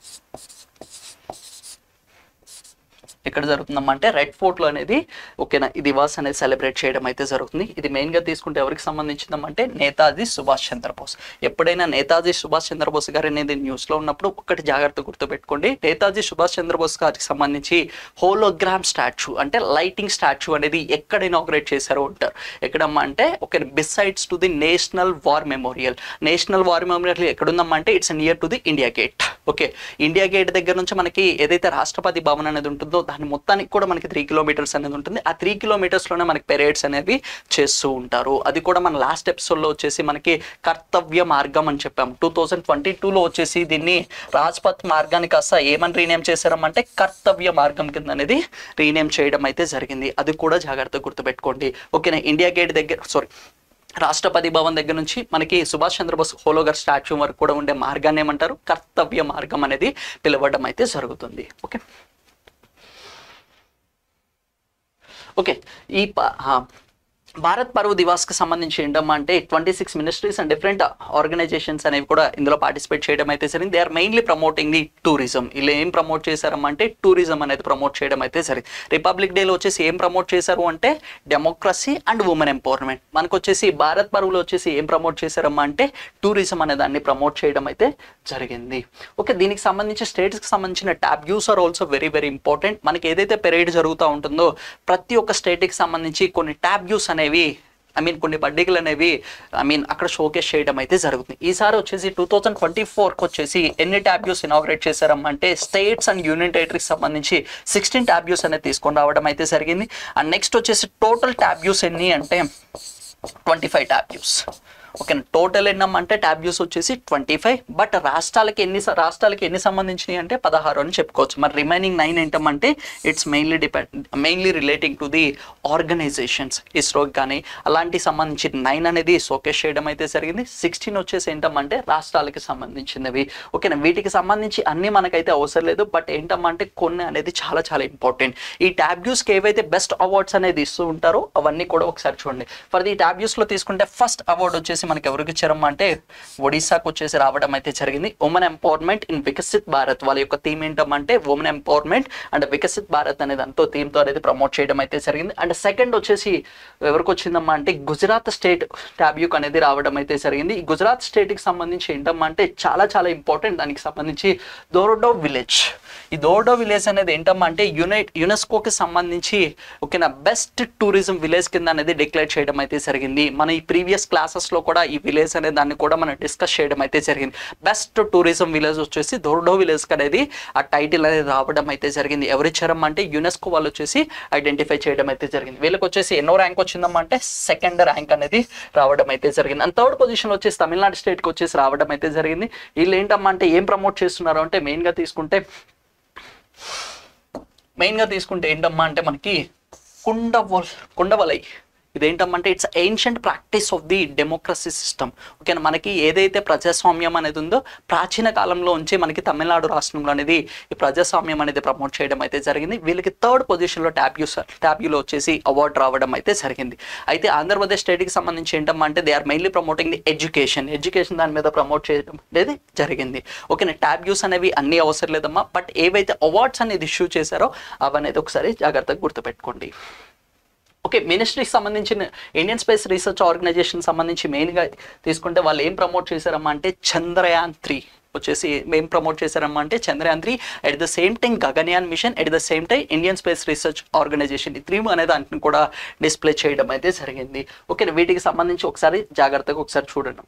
ఎక్కడ జరుగుతుందమ్మా అంటే రెడ్ ఫోర్ట్లో అనేది ఓకేనా ఈ దివాస్ అనేది సెలబ్రేట్ చేయడం అయితే జరుగుతుంది ఇది మెయిన్గా తీసుకుంటే ఎవరికి సంబంధించిందమ్మంటే నేతాజీ సుభాష్ చంద్రబోస్ ఎప్పుడైనా నేతాజీ సుభాష్ చంద్రబోస్ గారు అనేది న్యూస్లో ఉన్నప్పుడు ఒక్కటి జాగ్రత్త గుర్తుపెట్టుకోండి నేతాజీ సుభాష్ చంద్రబోస్ గారికి సంబంధించి హోలోగ్రామ్ స్టాచ్యూ అంటే లైటింగ్ స్టాచ్యూ అనేది ఎక్కడ ఇనాగ్రేట్ చేశారో ఉంటారు ఎక్కడమ్మా అంటే okay besides to the national war memorial national war memorial ఎక్కడుందమ్మా అంటే it's near to the India gate okay India gate దగ్గర నుంచి మనకి ఏదైతే రాష్ట్రపతి భవన్ అనేది ఉంటుందో దాని మొత్తానికి కూడా మనకి త్రీ కిలోమీటర్స్ అనేది ఉంటుంది ఆ త్రీ కిలోమీటర్స్లోనే మనకి పెరేడ్స్ అనేవి చేస్తూ ఉంటారు అది కూడా మన లాస్ట్ ఎపిసోడ్లో వచ్చేసి మనకి కర్తవ్య మార్గం అని చెప్పాము టూ థౌజండ్ ట్వంటీ టూలో వచ్చేసి దీన్ని రాజ్పథ్ మార్గానికి కాస్త ఏమని రీనేమ్ చేశారమంటే కర్తవ్య మార్గం కింద అనేది రీనేమ్ చేయడం అయితే జరిగింది అది కూడా జాగ్రత్తగా గుర్తుపెట్టుకోండి ఓకేనా ఇండియా గేట్ దగ్గర సారీ రాష్ట్రపతి భవన్ దగ్గర నుంచి మనకి సుభాష్ చంద్రబోస్ హోలోగర్ స్టాచ్యూ వరకు కూడా ఉండే మార్గాన్ని ఏమంటారు కర్తవ్య మార్గం అనేది పిలవడం అయితే జరుగుతుంది ఓకే ఓకే ఈ ప- ఆ, భారత్ పర్వ్ దివాస్కి సంబంధించి ఏంటమ్మా అంటే twenty six ministries and different organisations అనేవి కూడా ఇందులో పార్టిసిపేట్ చేయడం అయితే సరే they are mainly promoting the tourism ఇలా ఏం ప్రమోట్ చేశారమ్మా అంటే టూరిజం అనేది ప్రమోట్ చేయడం అయితే సరే రిపబ్లిక్ డేలో వచ్చేసి ఏం ప్రమోట్ చేశారు అంటే డెమోక్రసీ అండ్ ఉమెన్ ఎంపవర్మెంట్ మనకు వచ్చేసి భారత్ పర్వ్లో వచ్చేసి ఏం ప్రమోట్ చేశారమ్మా అంటే టూరిజం అనే దాన్ని ప్రమోట్ చేయడం అయితే జరిగింది ఓకే దీనికి సంబంధించి స్టేట్స్కి సంబంధించిన tableaux are also very very important మనకి ఏదైతే పెరేడ్ జరుగుతూ ఉంటుందో ప్రతి ఒక్క స్టేట్కి సంబంధించి కొన్ని ట్యాబ్యూస్ అనేవి ఐ మీన్ కొన్ని బడ్డీలు అనేవి ఐ మీన్ అక్కడ షోకేస్ చేయడం అయితే జరుగుతుంది ఈసారి వచ్చేసి టూ థౌజండ్ ట్వంటీ ఫోర్కి వచ్చేసి ఎన్ని ట్యాబ్యూస్ ఇనాగ్రేట్ చేశారమ్మా అంటే స్టేట్స్ అండ్ యూనియన్ టెరిటరీకి సంబంధించి సిక్స్టీన్ ట్యాబ్యూస్ అనేది తీసుకొని రావడం అయితే జరిగింది అండ్ నెక్స్ట్ వచ్చేసి టోటల్ ట్యాబ్యూస్ ఎన్ని అంటే twenty five tableaux okay total ఎన్నమ్మంటే ట్యాబ్యూస్ వచ్చేసి ట్వంటీ ఫైవ్ బట్ రాష్ట్రాలకి ఎన్ని స- రాష్ట్రాలకి ఎన్ని సంబంధించినవి అంటే పదహారు అని చెప్పుకోవచ్చు మరి రిమైనింగ్ నైన్ ఏంటంటే it's mainly depend mainly relating to the organisations ఇస్రోకి కానీ అలాంటి సంబంధించి నైన్ అనేది షోకేస్ చేయడం అయితే జరిగింది సిక్స్టీన్ వచ్చేసి ఏంటంటే రాష్ట్రాలకి సంబంధించినవి ఓకేనా వీటికి సంబంధించి అన్ని మనకైతే అవసరం లేదు బట్ ఏంటంటే కొన్ని అనేది చాలా చాలా ఇంపార్టెంట్ ఈ ట్యాబ్యూస్కి ఏవైతే బెస్ట్ అవార్డ్స్ అనేది ఇస్తూ ఉంటారో అవన్నీ కూడా ఒకసారి చూడండి ఫర్ ది ట్యాబ్యూస్లో తీసుకుంటే ఫస్ట్ అవార్డు వచ్చేసి మనకి ఎవరికి ఇచ్చారమ్మా అంటే ఒడిశాకు వచ్చేసి రావడం అయితే జరిగింది women empowerment in Viksit Bharat వాళ్ళ యొక్క థీమ్ ఏంటంటే women empowerment and Viksit Bharat అనే దాంతో థీమ్తో అనేది ప్రమోట్ చేయడం అయితే జరిగింది అండ్ సెకండ్ వచ్చేసి ఎవరికి వచ్చిందమ్మా అంటే గుజరాత్ స్టేట్ ట్యాబ్యూక్ అనేది రావడం అయితే జరిగింది ఈ గుజరాత్ స్టేట్కి సంబంధించి ఏంటమ్మా అంటే చాలా చాలా ఇంపార్టెంట్ దానికి సంబంధించి దోరోడో విలేజ్ ఈ దోర్డో విలేజ్ అనేది ఏంటమ్మా అంటే యునైట్ యునెస్కోకి సంబంధించి ఓకేనా బెస్ట్ టూరిజం విలేజ్ కింద అనేది డిక్లేర్ చేయడం అయితే జరిగింది మన ఈ ప్రీవియస్ క్లాసెస్లో కూడా ఈ విలేజ్ అనే దాన్ని కూడా మనం డిస్కస్ చేయడం అయితే జరిగింది బెస్ట్ టూరిజం విలేజ్ వచ్చేసి దోర్డో విలేజ్ అనేది ఆ టైటిల్ అనేది రావడం అయితే జరిగింది ఎవరు ఇచ్చారమ్మా అంటే యునెస్కో వాళ్ళు వచ్చేసి ఐడెంటిఫై చేయడం అయితే జరిగింది వీళ్ళకి వచ్చేసి ఎన్నో ర్యాంక్ వచ్చిందమ్మా అంటే సెకండ్ ర్యాంక్ అనేది రావడం అయితే జరిగింది అండ్ థర్డ్ పొజిషన్ వచ్చేసి తమిళనాడు స్టేట్కి వచ్చేసి రావడం అయితే జరిగింది వీళ్ళు ఏంటమ్మా అంటే ఏం ప్రమోట్ చేస్తున్నారు అంటే మెయిన్గా తీసుకుంటే మెయిన్గా తీసుకుంటే ఏంటమ్మా అంటే మనకి కుండవల్ కుండవలై ఇదేంటమ్మంటే it's ancient practice of the democracy system ఓకేనా మనకి ఏదైతే ప్రజాస్వామ్యం అనేది ఉందో ప్రాచీన కాలంలో ఉంచి మనకి తమిళనాడు రాష్ట్రంలో అనేది ఈ ప్రజాస్వామ్యం అనేది ప్రమోట్ చేయడం అయితే జరిగింది వీళ్ళకి థర్డ్ పొజిషన్లో ట్యాబ్యూస్ ట్యాబ్యూలో వచ్చేసి అవార్డు రావడం అయితే జరిగింది అయితే ఆంధ్రప్రదేశ్ స్టేట్కి సంబంధించి ఏంటమ్మా అంటే they are mainly promoting the education education దాని మీద ప్రమోట్ చేయడం అనేది జరిగింది ఓకేనా ట్యాబ్యూస్ అనేవి అన్ని అవసరం లేదమ్మా బట్ ఏవైతే అవార్డ్స్ అనేది ఇష్యూ చేశారో అవనేది ఒకసారి జాగ్రత్తగా గుర్తుపెట్టుకోండి ఓకే మినిస్ట్రీకి సంబంధించిన ఇండియన్ స్పేస్ రీసెర్చ్ ఆర్గనైజేషన్ సంబంధించి మెయిన్గా తీసుకుంటే వాళ్ళు ఏం ప్రమోట్ చేశారమ్మా అంటే చంద్రయాన్ త్రీ వచ్చేసి ఏం ప్రమోట్ చేశారమ్మా అంటే Chandrayaan three at the same time Gaganyaan mission at the same time Indian space research organisation ఈ త్రీ అనే దాంట్లో కూడా డిస్ప్లే చేయడం అయితే జరిగింది ఓకే వీటికి సంబంధించి ఒకసారి జాగ్రత్తగా ఒకసారి చూడండి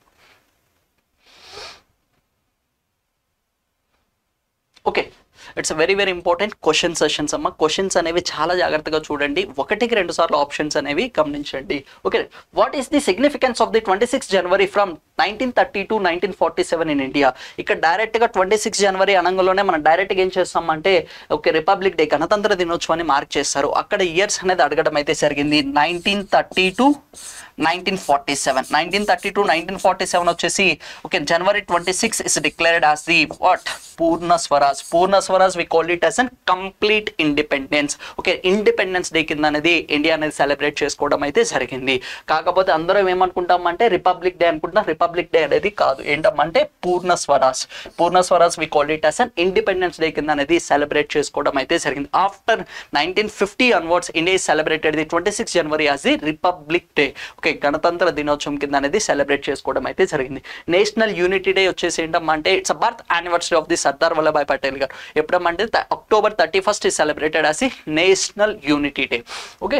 okay it's very very important question sessions అమ్మ క్వశ్చన్స్ అనేవి చాలా జాగ్రత్తగా చూడండి ఒకటికి రెండు సార్లు ఆప్షన్స్ అనేవి గమనించండి okay what is the significance of the twenty six January from nineteen thirty to nineteen forty seven in India ఇక్కడ డైరెక్ట్గా ట్వంటీ సిక్స్ జనవరి అనగానే మనం డైరెక్ట్గా ఏం చేస్తామంటే ఓకే రిపబ్లిక్ డే గణతంత్ర దినోత్సవాన్ని మార్క్ చేస్తారు అక్కడ ఇయర్స్ అనేది అడగడం అయితే జరిగింది nineteen thirty to nineteen forty seven nineteen thirty to nineteen forty seven వచ్చేసి okay January twenty six is declared as the what Purna Swaraj Purna Swaraj we call it as an complete independence okay independence day కింద అనేది India అనేది celebrate చేసుకోవడం అయితే జరిగింది కాకపోతే అందరం ఏమనుకుంటాం అంటే రిపబ్లిక్ డే అనుకుంటున్నాం రిపబ్లిక్ డే అనేది కాదు ఏంటంటే Purna Swaraj Purna Swaraj we call it as an independence day కింద అనేది సెలబ్రేట్ చేసుకోవడం అయితే జరిగింది after nineteen fifty onwards India celebrated the twenty six January as the republic day okay గణతంత్ర దినోత్సవం కింద అనేది సెలబ్రేట్ చేసుకోవడం అయితే జరిగింది నేషనల్ యూనిటీ డే వచ్చేసి ఏంటమ్మా అంటే it's birth anniversary of the Sardar Vallabhbhai Patel గారు ఎప్పుడమ్మంటే అక్టోబర్ థర్టీ ఫస్ట్ ఈ celebrated as national unity day okay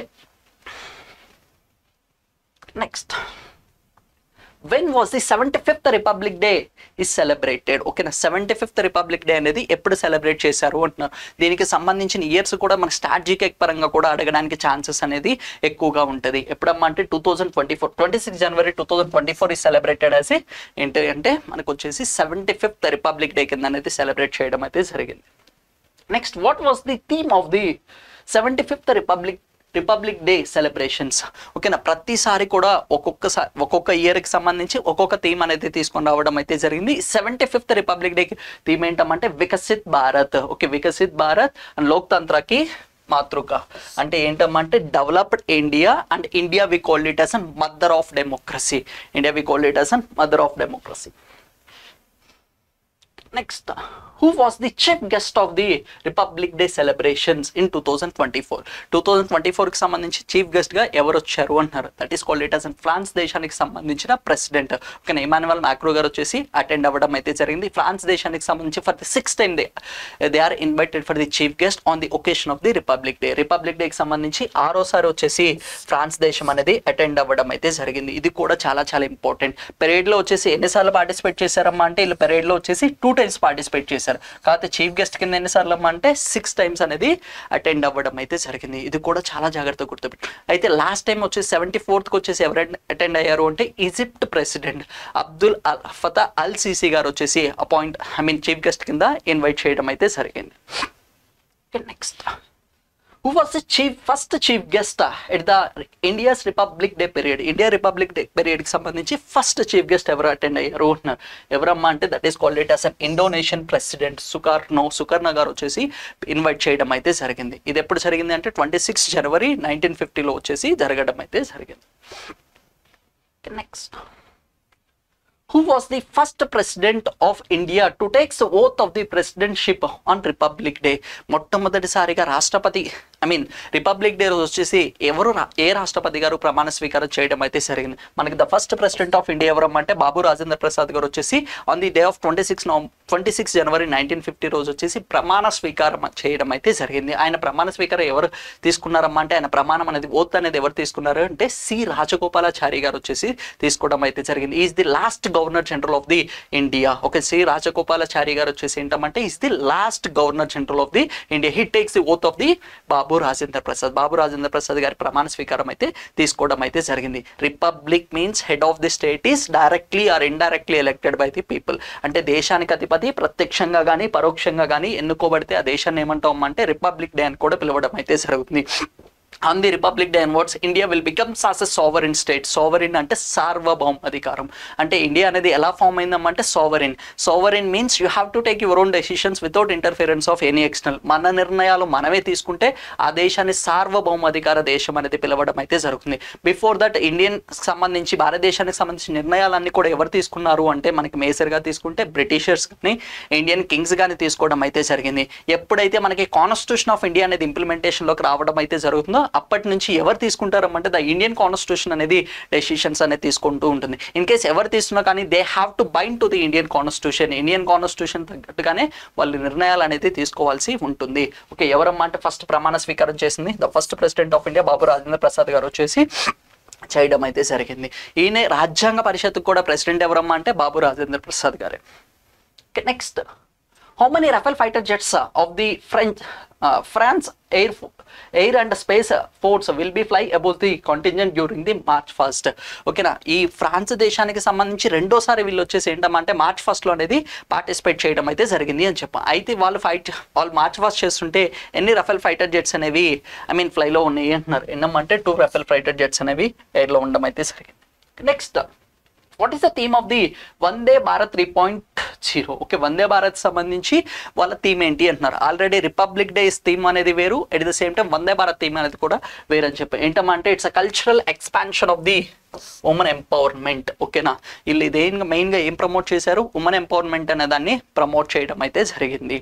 next when was the seventy fifth republic day is celebrated ఓకేనా సెవెంటీ ఫిఫ్త్ రిపబ్లిక్ డే అనేది ఎప్పుడు celebrate చేశారు అంటున్నారు దీనికి సంబంధించిన ఇయర్స్ కూడా మన స్ట్రాటజిక్ పరంగా కూడా అడగడానికి ఛాన్సెస్ అనేది ఎక్కువగా ఉంటుంది ఎప్పుడమ్మా అంటే two thousand twenty four twenty six January two thousand twenty four is celebrated as ఏంటి అంటే మనకు వచ్చేసి సెవెంటీ ఫిఫ్త్ రిపబ్లిక్ డే కింద అనేది సెలబ్రేట్ చేయడం అయితే జరిగింది next what was the theme of the seventy fifth republic republic day celebrations ఓకేనా ప్రతిసారి కూడా ఒక్కొక్కసారి ఒక్కొక్క ఇయర్కి సంబంధించి ఒక్కొక్క థీమ్ అనేది తీసుకొని రావడం అయితే జరిగింది సెవెంటీ ఫిఫ్త్ రిపబ్లిక్ డేకి థీమ్ ఏంటంటే వికసిత్ భారత్ ఓకే వికసిత్ భారత్ అండ్ లోక్తంత్రకి మాతృక అంటే ఏంటమ్మా అంటే developed India and India we called it as an mother of democracy India we called it as an mother of democracy next who was the chief guest of the republic day celebrations in two thousand twenty four two thousand twenty ఫోర్కి సంబంధించి chief గెస్ట్గా ఎవరు వచ్చారు అంటున్నారు that is called it as France దేశానికి సంబంధించిన president okay ఇమానువల్ macro గారు వచ్చేసి అటెండ్ అవ్వడం అయితే జరిగింది ఫ్రాన్స్ దేశానికి సంబంధించి for the six time day they are invited for the chief guest on the occasion of the republic day republic డేకి సంబంధించి ఆరోసారి వచ్చేసి ఫ్రాన్స్ దేశం అనేది అటెండ్ అవ్వడం అయితే జరిగింది ఇది కూడా చాలా చాలా ఇంపార్టెంట్ పెరేడ్లో వచ్చేసి ఎన్నిసార్లు పార్టిసిపేట్ చేశారమ్మా అంటే వీళ్ళు పెరేడ్లో వచ్చేసి టూ టైమ్స్ పార్టిసిపేట్ చేశారు కాకపోతే చీఫ్ గెస్ట్ కింద ఎన్నిసార్లు అమ్మా అంటే సిక్స్ టైమ్స్ అనేది అటెండ్ అవ్వడం అయితే జరిగింది ఇది కూడా చాలా జాగ్రత్తగా గుర్తుపెట్టు అయితే లాస్ట్ టైం వచ్చేసి సెవెంటీ ఫోర్త్కి వచ్చేసి ఎవరు అటెండ్ అయ్యారు అంటే Egypt president Abdul al Fattah al Sisi గారు వచ్చేసి appoint I mean chief guest కింద ఇన్వైట్ చేయడం అయితే జరిగింది next who was the chief first chief guest at the India's republic day period India republic day పీరియడ్కి సంబంధించి ఫస్ట్ చీఫ్ గెస్ట్ ఎవరు attend అయ్యారు అంటున్నారు ఎవరమ్మా అంటే that is called it as an Indonesian president సుకార్నో సుకర్ణ గారు వచ్చేసి ఇన్వైట్ చేయడం అయితే జరిగింది ఇది ఎప్పుడు జరిగింది అంటే ట్వంటీ సిక్స్ జనవరి నైన్టీన్ ఫిఫ్టీలో వచ్చేసి జరగడం అయితే జరిగింది next who was the first president of India to take the oath of the presidentship on Republic Day మొట్టమొదటిసారిగా రాష్ట్రపతి ఐ మీన్ రిపబ్లిక్ డే రోజు వచ్చేసి ఎవరు రా- ఏ రాష్ట్రపతి గారు ప్రమాణ స్వీకారం చేయడం అయితే జరిగింది మనకి the first president of India ఎవరమ్మ అంటే బాబు రాజేంద్ర ప్రసాద్ గారు వచ్చేసి on the day of twenty six twenty six January nineteen fifty రోజు వచ్చేసి ప్రమాణ స్వీకారం చేయడం అయితే జరిగింది ఆయన ప్రమాణ స్వీకారం ఎవరు తీసుకున్నారమ్మా అంటే ఆయన ప్రమాణం అనేది ఓత్ అనేది ఎవరు తీసుకున్నారు అంటే సి రాజగోపాలాచారి గారు వచ్చేసి తీసుకోవడం అయితే జరిగింది is the last governor general of the India okay C Rajagopalachari గారు వచ్చేసి ఏంటంటే is the last governor general of the India he takes the oath of the Babu Rajendra Prasad Babu Rajendra Prasad గారి ప్రమాణ స్వీకారం అయితే తీసుకోవడం అయితే జరిగింది republic means head of the state is directly or indirectly elected by the people అంటే దేశానికి అధిపతి ప్రత్యక్షంగా కానీ పరోక్షంగా కానీ ఎన్నుకోబడితే ఆ దేశాన్ని ఏమంటాం అంటే రిపబ్లిక్ డే అని కూడా పిలవడం అయితే జరుగుతుంది on the republic day onwards India will become as a sovereign state sovereign అంటే సార్వభౌమ అధికారం అంటే ఇండియా అనేది ఎలా ఫామ్ అయిందమ్మంటే sovereign sovereign means you have to take your own decisions without interference of any external మన నిర్ణయాలు మనమే తీసుకుంటే ఆ దేశాన్ని సార్వభౌమ అధికార దేశం అనేది పిలవడం అయితే జరుగుతుంది బిఫోర్ దట్ ఇండియన్ సంబంధించి భారతదేశానికి సంబంధించిన నిర్ణయాలన్నీ కూడా ఎవరు తీసుకున్నారు అంటే మనకి మేసర్గా తీసుకుంటే బ్రిటిషర్స్ కానీ ఇండియన్ కింగ్స్ కానీ తీసుకోవడం అయితే జరిగింది ఎప్పుడైతే మనకి కాన్స్టిట్యూషన్ ఆఫ్ ఇండియా అనేది ఇంప్లిమెంటేషన్లోకి రావడం అయితే జరుగుతుందో అప్పటి నుంచి ఎవరు తీసుకుంటారమ్మంటే ద ఇండియన్ కాన్స్టిట్యూషన్ అనేది డెసిషన్స్ అనేది తీసుకుంటూ ఉంటుంది ఇన్ కేస్ ఎవరు తీసుకున్నా కానీ they have to bind to the Indian constitution Indian constitution తగ్గట్టుగానే వాళ్ళు నిర్ణయాలు అనేది తీసుకోవాల్సి ఉంటుంది ఓకే ఎవరమ్మా అంటే ఫస్ట్ ప్రమాణ స్వీకారం చేసింది the first president of India Babu Rajendra Prasad గారు వచ్చేసి చేయడం అయితే జరిగింది ఈయన రాజ్యాంగ పరిషత్కు కూడా ప్రెసిడెంట్ ఎవరమ్మా అంటే బాబు రాజేంద్ర ప్రసాద్ గారే next how many Rafale fighter jets of the French France air air and space force will be fly about the contingent during the march first ఓకేనా ఈ ఫ్రాన్స్ దేశానికి సంబంధించి రెండోసారి వీళ్ళు వచ్చేసి ఏంటంటే మార్చ్ ఫస్ట్లో అనేది పార్టిసిపేట్ చేయడం అయితే జరిగింది అని చెప్పాం అయితే వాళ్ళు ఫైట్ వాళ్ళు మార్చ్ ఫస్ట్ చేస్తుంటే ఎన్ని రఫేల్ ఫైటర్ జెట్స్ అనేవి ఐ మీన్ ఫ్లైలో ఉన్నాయి అంటున్నారు ఎన్నమంటే టూ రఫేల్ ఫైటర్ జెట్స్ అనేవి ఎయిర్లో ఉండడం అయితే జరిగింది next what is the theme of the Vande Bharat three point zero okay Vande Bharat సంబంధించి వాళ్ళ థీమ్ ఏంటి అంటున్నారు ఆల్రెడీ రిపబ్లిక్ డే థీమ్ అనేది వేరు at the same time Vande Bharat theme అనేది కూడా వేరు అని చెప్పి ఏంటంటే it's a cultural expansion of the women empowerment ఓకేనా వీళ్ళు ఇదేం మెయిన్గా ఏం ప్రమోట్ చేశారు ఉమెన్ ఎంపవర్మెంట్ అనే దాన్ని ప్రమోట్ చేయడం అయితే జరిగింది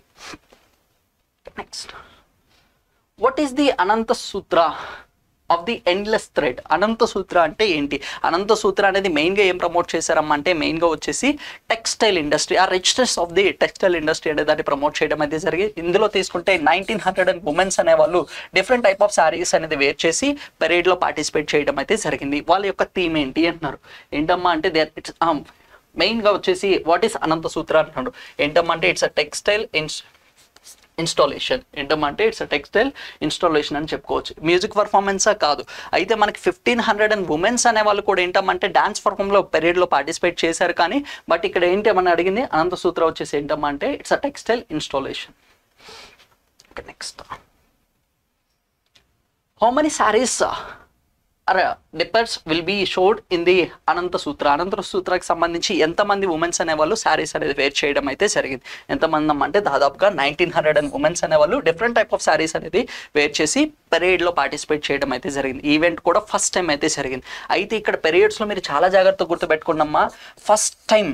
next what is the Ananta Sutra of the endless thread Ananta Sutra అంటే ఏంటి అనంత సూత్ర అనేది మెయిన్గా ఏం ప్రమోట్ చేశారమ్మా అంటే మెయిన్గా వచ్చేసి టెక్స్టైల్ ఇండస్ట్రీ ఆ richness of the textile industry అనే దాన్ని ప్రమోట్ చేయడం అయితే జరిగింది ఇందులో తీసుకుంటే నైన్టీన్ హండ్రెడ్ అండ్ ఉమెన్స్ అనే వాళ్ళు డిఫరెంట్ టైప్ ఆఫ్ శారీస్ అనేది వేర్ చేసి పెరేడ్లో పార్టిసిపేట్ చేయడం అయితే జరిగింది వాళ్ళ యొక్క థీమ్ ఏంటి అంటున్నారు ఏంటమ్మా అంటే దే ఇట్స్ మెయిన్గా వచ్చేసి వాట్ ఈస్ అనంత సూత్ర అంటున్నారు ఏంటమ్మా అంటే it's a textile ins installation ఏంటంటే ఇట్స్ టెక్స్టైల్ ఇన్స్టాలేషన్ అని చెప్పుకోవచ్చు మ్యూజిక్ పర్ఫార్మెన్సా కాదు అయితే మనకి ఫిఫ్టీన్ హండ్రెడ్ అండ్ ఉమెన్స్ అనే వాళ్ళు కూడా ఏంటంటే డాన్స్ పర్ఫామ్లో పెరియడ్లో పార్టిసిపేట్ చేశారు కానీ బట్ ఇక్కడ ఏంటి ఏమని అడిగింది అనంత సూత్ర వచ్చేసి ఏంటంటే it's a textile installation next how many saris depends will be showed in the Ananta Sutra అనంత సూత్రకి సంబంధించి ఎంతమంది ఉమెన్స్ అనేవాళ్ళు శారీస్ అనేది వేర్ చేయడం అయితే జరిగింది ఎంతమంది అమ్మ అంటే దాదాపుగా నైన్టీన్ హండ్రెడ్ అండ్ ఉమెన్స్ అనేవాళ్ళు డిఫరెంట్ టైప్ ఆఫ్ శారీస్ అనేది వేర్ చేసి పెరేడ్లో పార్టిసిపేట్ చేయడం అయితే జరిగింది ఈవెంట్ కూడా ఫస్ట్ టైం అయితే జరిగింది అయితే ఇక్కడ పెరియడ్స్లో మీరు చాలా జాగ్రత్తగా గుర్తుపెట్టుకున్నమ్మా ఫస్ట్ టైం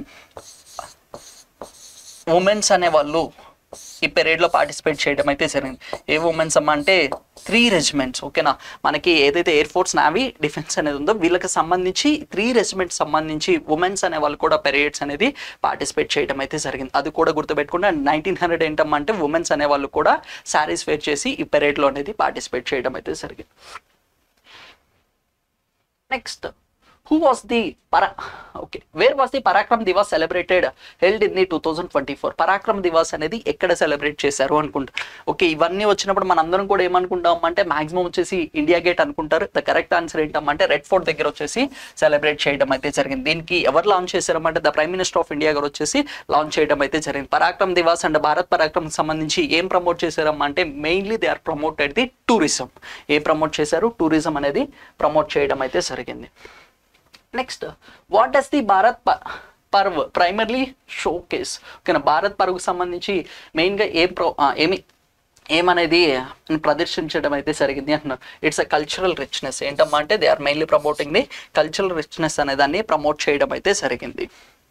ఉమెన్స్ అనేవాళ్ళు ఈ పెరేడ్లో పార్టిసిపేట్ చేయడం అయితే జరిగింది ఏ ఉమెన్స్ అమ్మ అంటే త్రీ రెజిమెంట్స్ ఓకేనా మనకి ఏదైతే ఎయిర్ ఫోర్స్ నావీ డిఫెన్స్ అనేది ఉందో వీళ్ళకి సంబంధించి త్రీ రెజిమెంట్స్ సంబంధించి ఉమెన్స్ అనే వాళ్ళు కూడా పెరేడ్స్ అనేది పార్టిసిపేట్ చేయడం అయితే జరిగింది అది కూడా గుర్తుపెట్టుకుంటే నైన్టీన్ హండ్రెడ్ ఏంటమ్మా అంటే ఉమెన్స్ అనే వాళ్ళు కూడా శారీస్ వేర్ చేసి ఈ పెరేడ్లో అనేది పార్టిసిపేట్ చేయడం అయితే జరిగింది నెక్స్ట్ హూ వాస్ ది పరా okay where was the Parakram Diwas celebrated held in the two thousand twenty four Parakram Diwas అనేది ఎక్కడ సెలబ్రేట్ చేశారు అనుకుంటా ఓకే ఇవన్నీ వచ్చినప్పుడు మనందరం కూడా ఏమనుకుంటాం అంటే మాక్సిమం వచ్చేసి ఇండియా గేట్ అనుకుంటారు ద కరెక్ట్ ఆన్సర్ ఏంటంటే రెడ్ ఫోర్ట్ దగ్గర వచ్చేసి సెలబ్రేట్ చేయడం అయితే జరిగింది దీనికి ఎవరు లాంచ్ చేశారమంటే the prime minister of India గారు వచ్చేసి లాంచ్ చేయడం అయితే జరిగింది పరాక్రమ్ దివాస్ అండ్ భారత్ పరాక్రమ్ సంబంధించి ఏం ప్రమోట్ చేశారమ్మా అంటే mainly they are promoted the tourism ఏ ప్రమోట్ చేశారు టూరిజం అనేది ప్రమోట్ చేయడం అయితే జరిగింది next what does the Bharat ప- పర్వ్ ప్రైమర్లీ షో కేస్ ఓకేనా భారత్ పర్వ్కి సంబంధించి మెయిన్గా ఏం ప్రో ఆ, ఏమి ఏమనేది ప్రదర్శించడం అయితే జరిగింది అంటున్నారు ఇట్స్ అ కల్చరల్ రిచ్నెస్ ఏంటమ్మా అంటే they are mainly promoting the cultural richness అనే దాన్ని ప్రమోట్ చేయడం అయితే జరిగింది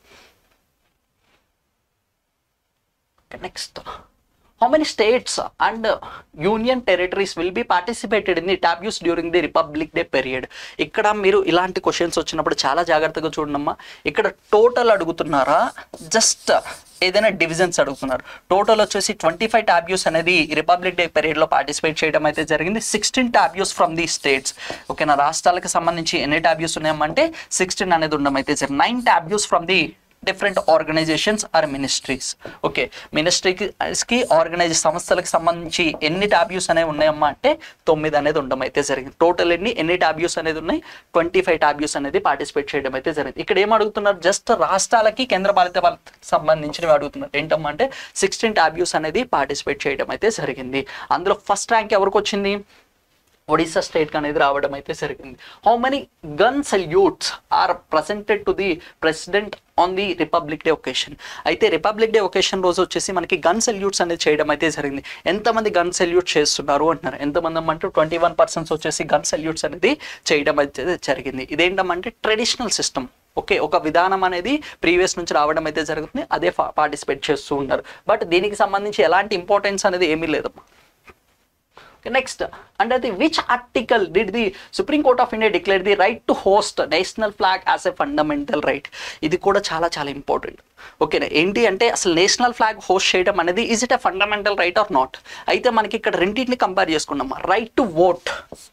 next how many states and union territories will be participated in the tableaux during the republic day period ఇక్కడ మీరు ఇలాంటి క్వశ్చన్స్ వచ్చినప్పుడు చాలా జాగ్రత్తగా చూడమ్మా ఇక్కడ టోటల్ అడుగుతున్నారా జస్ట్ ఏదైనా డివిజన్స్ అడుగుతున్నారు టోటల్ వచ్చేసి ట్వంటీ ఫైవ్ టాబ్యూస్ అనేది రిపబ్లిక్ డే పీరియడ్లో పార్టిసిపేట్ చేయడం అయితే జరిగింది sixteen tableaux from the states ఓకేనా రాష్ట్రాలకు సంబంధించి ఎన్ని టాబ్యూస్ ఉన్నాయమ్మంటే సిక్స్టీన్ అనేది ఉండడం అయితే జరిగింది nine tableaux from the different organisations or ministries okay మినిస్ట్రీకి ఆర్గనైజ్ సంస్థలకు సంబంధించి ఎన్ని టాబ్యూస్ అనేవి ఉన్నాయమ్మా అంటే తొమ్మిది అనేది ఉండడం అయితే జరిగింది టోటల్ ఎన్ని ఎన్ని టాబ్యూస్ అనేది ఉన్నాయి ట్వంటీ ఫైవ్ టాబ్యూస్ అనేది పార్టిసిపేట్ చేయడం అయితే జరిగింది ఇక్కడ ఏం అడుగుతున్నారు జస్ట్ రాష్ట్రాలకి కేంద్ర పాలిత ప్రాంతాలకు సంబంధించినవి అడుగుతున్నారు ఏంటమ్మా అంటే సిక్స్టీన్ టాబ్యూస్ అనేది పార్టిసిపేట్ చేయడం అయితే జరిగింది అందులో ఫస్ట్ ర్యాంక్ ఎవరికి వచ్చింది ఒడిశా స్టేట్ అనేది రావడం అయితే జరిగింది how many gun salutes are presented to the president on the republic day occasion అయితే రిపబ్లిక్ డే ఒకేషన్ రోజు వచ్చేసి మనకి గన్ సెల్యూట్స్ అనేది చేయడం అయితే జరిగింది ఎంతమంది గన్ సెల్యూట్ చేస్తున్నారు అంటున్నారు ఎంతమంది అంటే ట్వంటీ వన్ పర్సెంట్స్ వచ్చేసి గన్ సెల్యూట్స్ అనేది చేయడం అయితే జరిగింది ఇదేంటమంటే ట్రెడిషనల్ సిస్టమ్ ఓకే ఒక విధానం అనేది ప్రీవియస్ నుంచి రావడం అయితే జరుగుతుంది అదే పార్టిసిపేట్ చేస్తూ ఉన్నారు బట్ దీనికి సంబంధించి ఎలాంటి ఇంపార్టెన్స్ అనేది ఏమీ లేదమ్మా next under the which article did the supreme court of India declare the right to host national flag as a fundamental right ఇది కూడా చాలా చాలా ఇంపార్టెంట్ ఓకేనా ఏంటి అంటే అసలు నేషనల్ ఫ్లాగ్ హోస్ట్ చేయడం అనేది is it a fundamental right or not అయితే మనకి ఇక్కడ రెండింటిని కంపేర్ చేసుకున్నాం right to vote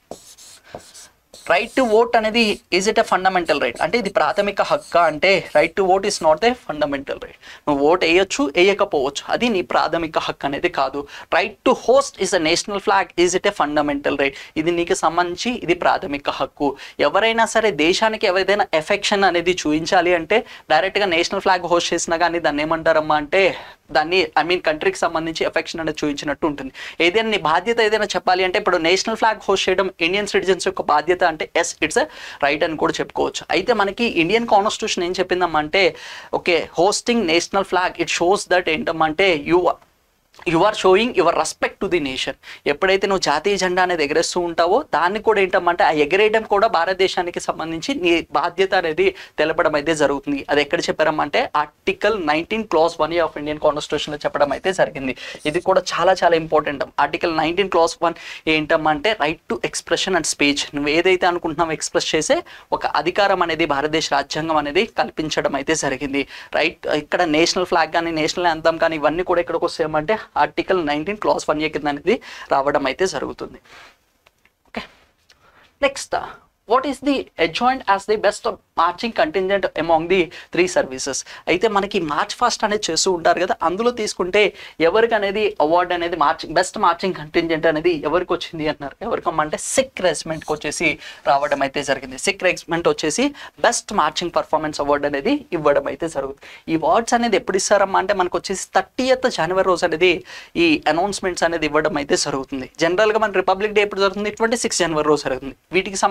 right to vote అనేది is it a fundamental right అంటే ఇది ప్రాథమిక హక్కు అంటే right to vote is not a fundamental right నువ్వు ఓట్ వేయొచ్చు వేయకపోవచ్చు అది నీ ప్రాథమిక హక్కు అనేది కాదు right to host is a national flag is it a fundamental right ఇది నీకు సంబంధించి ఇది ప్రాథమిక హక్కు ఎవరైనా సరే దేశానికి ఎవరిదైనా ఎఫెక్షన్ అనేది చూపించాలి అంటే డైరెక్ట్గా నేషనల్ ఫ్లాగ్ హోస్ట్ చేసినా కానీ దాన్ని ఏమంటారమ్మా అంటే దాన్ని ఐ మీన్ కంట్రీకి సంబంధించి ఎఫెక్షన్ అనేది చూపించినట్టు ఉంటుంది ఏదైనా నీ బాధ్యత ఏదైనా చెప్పాలి అంటే ఇప్పుడు నేషనల్ ఫ్లాగ్ హోస్ట్ చేయడం ఇండియన్ సిటిజన్స్ యొక్క బాధ్యత అంటే ఎస్ ఇట్స్ ఎ రైట్ అని కూడా చెప్పుకోవచ్చు అయితే మనకి ఇండియన్ కాన్స్టిట్యూషన్ ఏం చెప్పిందమ్మా అంటే okay hosting national flag it shows that ఏంటమ్మంటే you you are showing your respect to the nation ఎప్పుడైతే నువ్వు జాతీయ జెండా అనేది ఎగరేస్తూ ఉంటావో దాన్ని కూడా ఏంటమ్మంటే ఆ ఎగరేయడం కూడా భారతదేశానికి సంబంధించి నీ బాధ్యత అనేది తెలపడం అయితే జరుగుతుంది అది ఎక్కడ చెప్పారమ్మంటే article nineteen clause one of Indian కాన్స్టిట్యూషన్లో చెప్పడం అయితే జరిగింది ఇది కూడా చాలా చాలా important article nineteen clause one ఏంటమ్మంటే right to expression and speech నువ్వు ఏదైతే అనుకుంటున్నావు ఎక్స్ప్రెస్ చేసే ఒక అధికారం అనేది భారతదేశ రాజ్యాంగం అనేది కల్పించడం అయితే జరిగింది రైట్ ఇక్కడ నేషనల్ ఫ్లాగ్ కానీ నేషనల్ అంతం కానీ ఇవన్నీ కూడా ఎక్కడికి వస్తాయమంటే article nineteen clause one A కింద అనేది రావడం అయితే జరుగుతుంది okay next what is the adjudged as the best marching contingent among the three services అయితే మనకి మార్చ్ ఫాస్ట్ అనేది చేస్తూ ఉంటారు కదా అందులో తీసుకుంటే ఎవరికి అనేది అవార్డు అనేది మార్చింగ్ బెస్ట్ మార్చింగ్ కంటింజెంట్ అనేది ఎవరికి వచ్చింది అంటున్నారు ఎవరికమ్మంటే సిక్ రెజిమెంట్కి వచ్చేసి రావడం అయితే జరిగింది సిక్ రెజిమెంట్ వచ్చేసి బెస్ట్ మార్చింగ్ పర్ఫార్మెన్స్ అవార్డు అనేది ఇవ్వడం అయితే జరుగుతుంది ఈ అవార్డ్స్ అనేది ఎప్పుడు ఇస్తారమ్మా అంటే మనకు వచ్చేసి థర్టీయత్ జనవరి రోజు అనేది ఈ అనౌన్స్మెంట్స్ అనేది ఇవ్వడం అయితే జరుగుతుంది జనరల్గా మన రిపబ్లిక్ డే ఎప్పుడు జరుగుతుంది ట్వంటీ సిక్స్ జనవరి రోజు జరుగుతుంది వీటికి సంబంధించి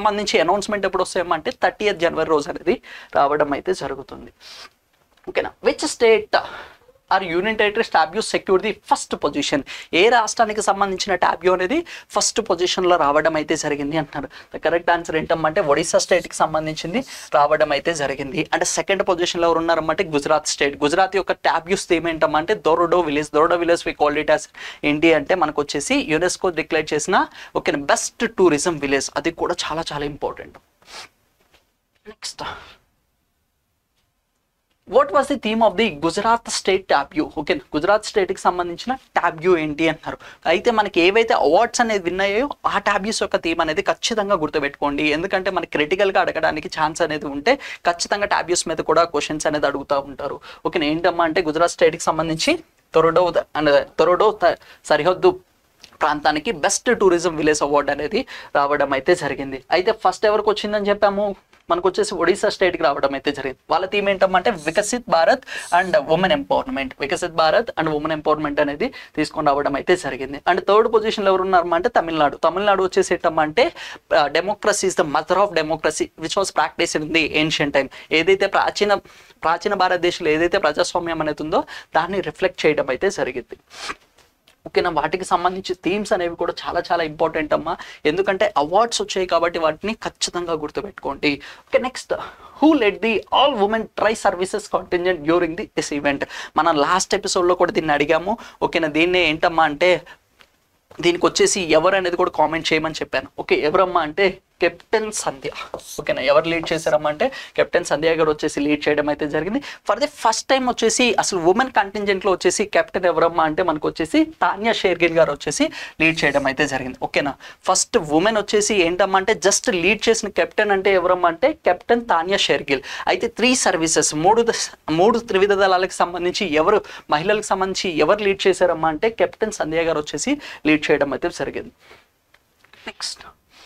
అనౌన్స్మెంట్ ఎప్పుడు వస్తాయమ్మంటే థర్టీ జనవరి రోజు అనేది రావడం అయితే జరుగుతుంది ఓకేనా which state or union territories tableau secure the first position ఏ రాష్ట్రానికి సంబంధించిన టాబ్యూ అనేది ఫస్ట్ పొజిషన్లో రావడం అయితే జరిగింది అంటున్నారు ద కరెక్ట్ ఆన్సర్ ఏంటమ్మంటే ఒడిశా స్టేట్కి సంబంధించింది రావడం అయితే జరిగింది అంటే సెకండ్ పొజిషన్లో ఎవరు ఉన్నారమ్మంటే గుజరాత్ స్టేట్ గుజరాత్ యొక్క టాబ్యూస్ థీమ్ ఏంటమ్మంటే Dhordo village Dhordo village we call it as ఏంటి అంటే మనకు వచ్చేసి యునెస్కో డిక్లేర్ చేసిన ఓకే బెస్ట్ టూరిజం విలేజ్ అది కూడా చాలా చాలా important next what was the theme of the Gujarat state tableau okay Gujarat స్టేట్కి సంబంధించిన ట్యాబ్యూ ఏంటి అంటున్నారు అయితే మనకి ఏవైతే అవార్డ్స్ అనేది విన్ అయ్యాయో ఆ ట్యాబ్యూస్ యొక్క థీమ్ అనేది ఖచ్చితంగా గుర్తుపెట్టుకోండి ఎందుకంటే మనకి క్రిటికల్గా అడగడానికి ఛాన్స్ అనేది ఉంటే ఖచ్చితంగా ట్యాబ్యూస్ మీద కూడా క్వశ్చన్స్ అనేది అడుగుతూ ఉంటారు ఓకే ఏంటమ్మా అంటే గుజరాత్ స్టేట్కి సంబంధించి తొరడో అండ్ తొరడో త- సరిహద్దు ప్రాంతానికి బెస్ట్ టూరిజం విలేజ్ అవార్డు అనేది రావడం అయితే జరిగింది అయితే ఫస్ట్ ఎవరికి వచ్చిందని చెప్పాము మనకు వచ్చేసి ఒడిశా స్టేట్కి రావడం అయితే జరిగింది వాళ్ళ థీమ్ ఏంటంటే Viksit Bharat and women empowerment Viksit Bharat and women empowerment అనేది తీసుకొని రావడం అయితే జరిగింది అండ్ థర్డ్ పొజిషన్లో ఎవరు ఉన్నారు అంటే తమిళనాడు తమిళనాడు వచ్చేసి ఏంటంటే democracy is the mother of democracy which was practice in the ancient time ఏదైతే ప్రాచీన ప్రాచీన భారతదేశంలో ఏదైతే ప్రజాస్వామ్యం అనేది ఉందో దాన్ని రిఫ్లెక్ట్ చేయడం అయితే జరిగింది ఓకేనా వాటికి సంబంధించి థీమ్స్ అనేవి కూడా చాలా చాలా ఇంపార్టెంట్ అమ్మా ఎందుకంటే అవార్డ్స్ వచ్చాయి కాబట్టి వాటిని ఖచ్చితంగా గుర్తుపెట్టుకోండి okay next who led the all women tri services contingent during the this event మనం లాస్ట్ ఎపిసోడ్లో కూడా దీన్ని అడిగాము ఓకేనా దీన్ని ఏంటమ్మా అంటే దీనికి వచ్చేసి ఎవరు అనేది కూడా కామెంట్ చేయమని చెప్పాను ఓకే ఎవరమ్మా అంటే కెప్టెన్ సంధ్య ఓకేనా ఎవరు లీడ్ చేశారమ్మా అంటే కెప్టెన్ సంధ్య గారు వచ్చేసి లీడ్ చేయడం అయితే జరిగింది ఫర్ ది ఫస్ట్ టైం వచ్చేసి అసలు ఉమెన్ కంటింజెంట్లో వచ్చేసి కెప్టెన్ ఎవరమ్మా అంటే మనకు వచ్చేసి తాన్యా షేర్గిల్ గారు వచ్చేసి లీడ్ చేయడం అయితే జరిగింది ఓకేనా ఫస్ట్ ఉమెన్ వచ్చేసి ఏంటమ్మా అంటే జస్ట్ లీడ్ చేసిన కెప్టెన్ అంటే ఎవరమ్మా అంటే కెప్టెన్ తాన్యా షేర్గిల్ అయితే త్రీ సర్వీసెస్ మూడు దశ- మూడు త్రివిధ దళాలకు సంబంధించి ఎవరు మహిళలకు సంబంధించి ఎవరు లీడ్ చేశారమ్మా అంటే కెప్టెన్ సంధ్య గారు వచ్చేసి లీడ్ చేయడం అయితే జరిగింది next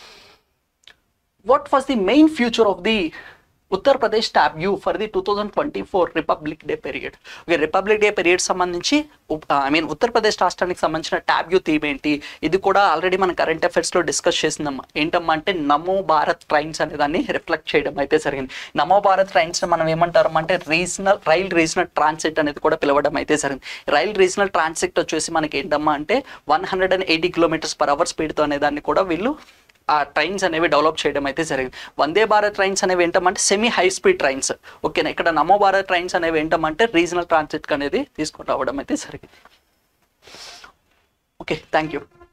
what was the main future of the Uttar Pradesh tableau for the two thousand twenty four republic day period okay republic day period సంబంధించి ఐ మీన్ ఉత్తరప్రదేశ్ రాష్ట్రానికి సంబంధించిన ట్యాబ్ యూ థీమ్ ఏంటి ఇది కూడా ఆల్రెడీ మన కరెంట్ అఫైర్స్లో డిస్కస్ చేసిందమ్మా ఏంటమ్మా అంటే నమో భారత్ ట్రైన్స్ అనే దాన్ని రిఫ్లెక్ట్ చేయడం అయితే జరిగింది నమో భారత్ ట్రైన్స్ మనం ఏమంటారు అంటే రీజనల్ రైల్ రీజనల్ ట్రాన్సిట్ అనేది కూడా పిలవడం అయితే జరిగింది రైల్ రీజనల్ ట్రాన్సిట్ వచ్చేసి మనకి ఏంటమ్మా అంటే one hundred and eighty kilometres per hour స్పీడ్తో అనే దాన్ని కూడా వీళ్ళు ఆ ట్రైన్స్ అనేవి డెవలప్ చేయడం అయితే జరిగింది వందే భారత్ ట్రైన్స్ అనేవి ఏంటంటే సెమీ హై స్పీడ్ ట్రైన్స్ ఓకేనా ఇక్కడ నమో భారత్ ట్రైన్స్ అనేవి ఏంటంటే రీజనల్ ట్రాన్సిట్ అనేది తీసుకొని రావడం అయితే జరిగింది ఓకే థ్యాంక్ యూ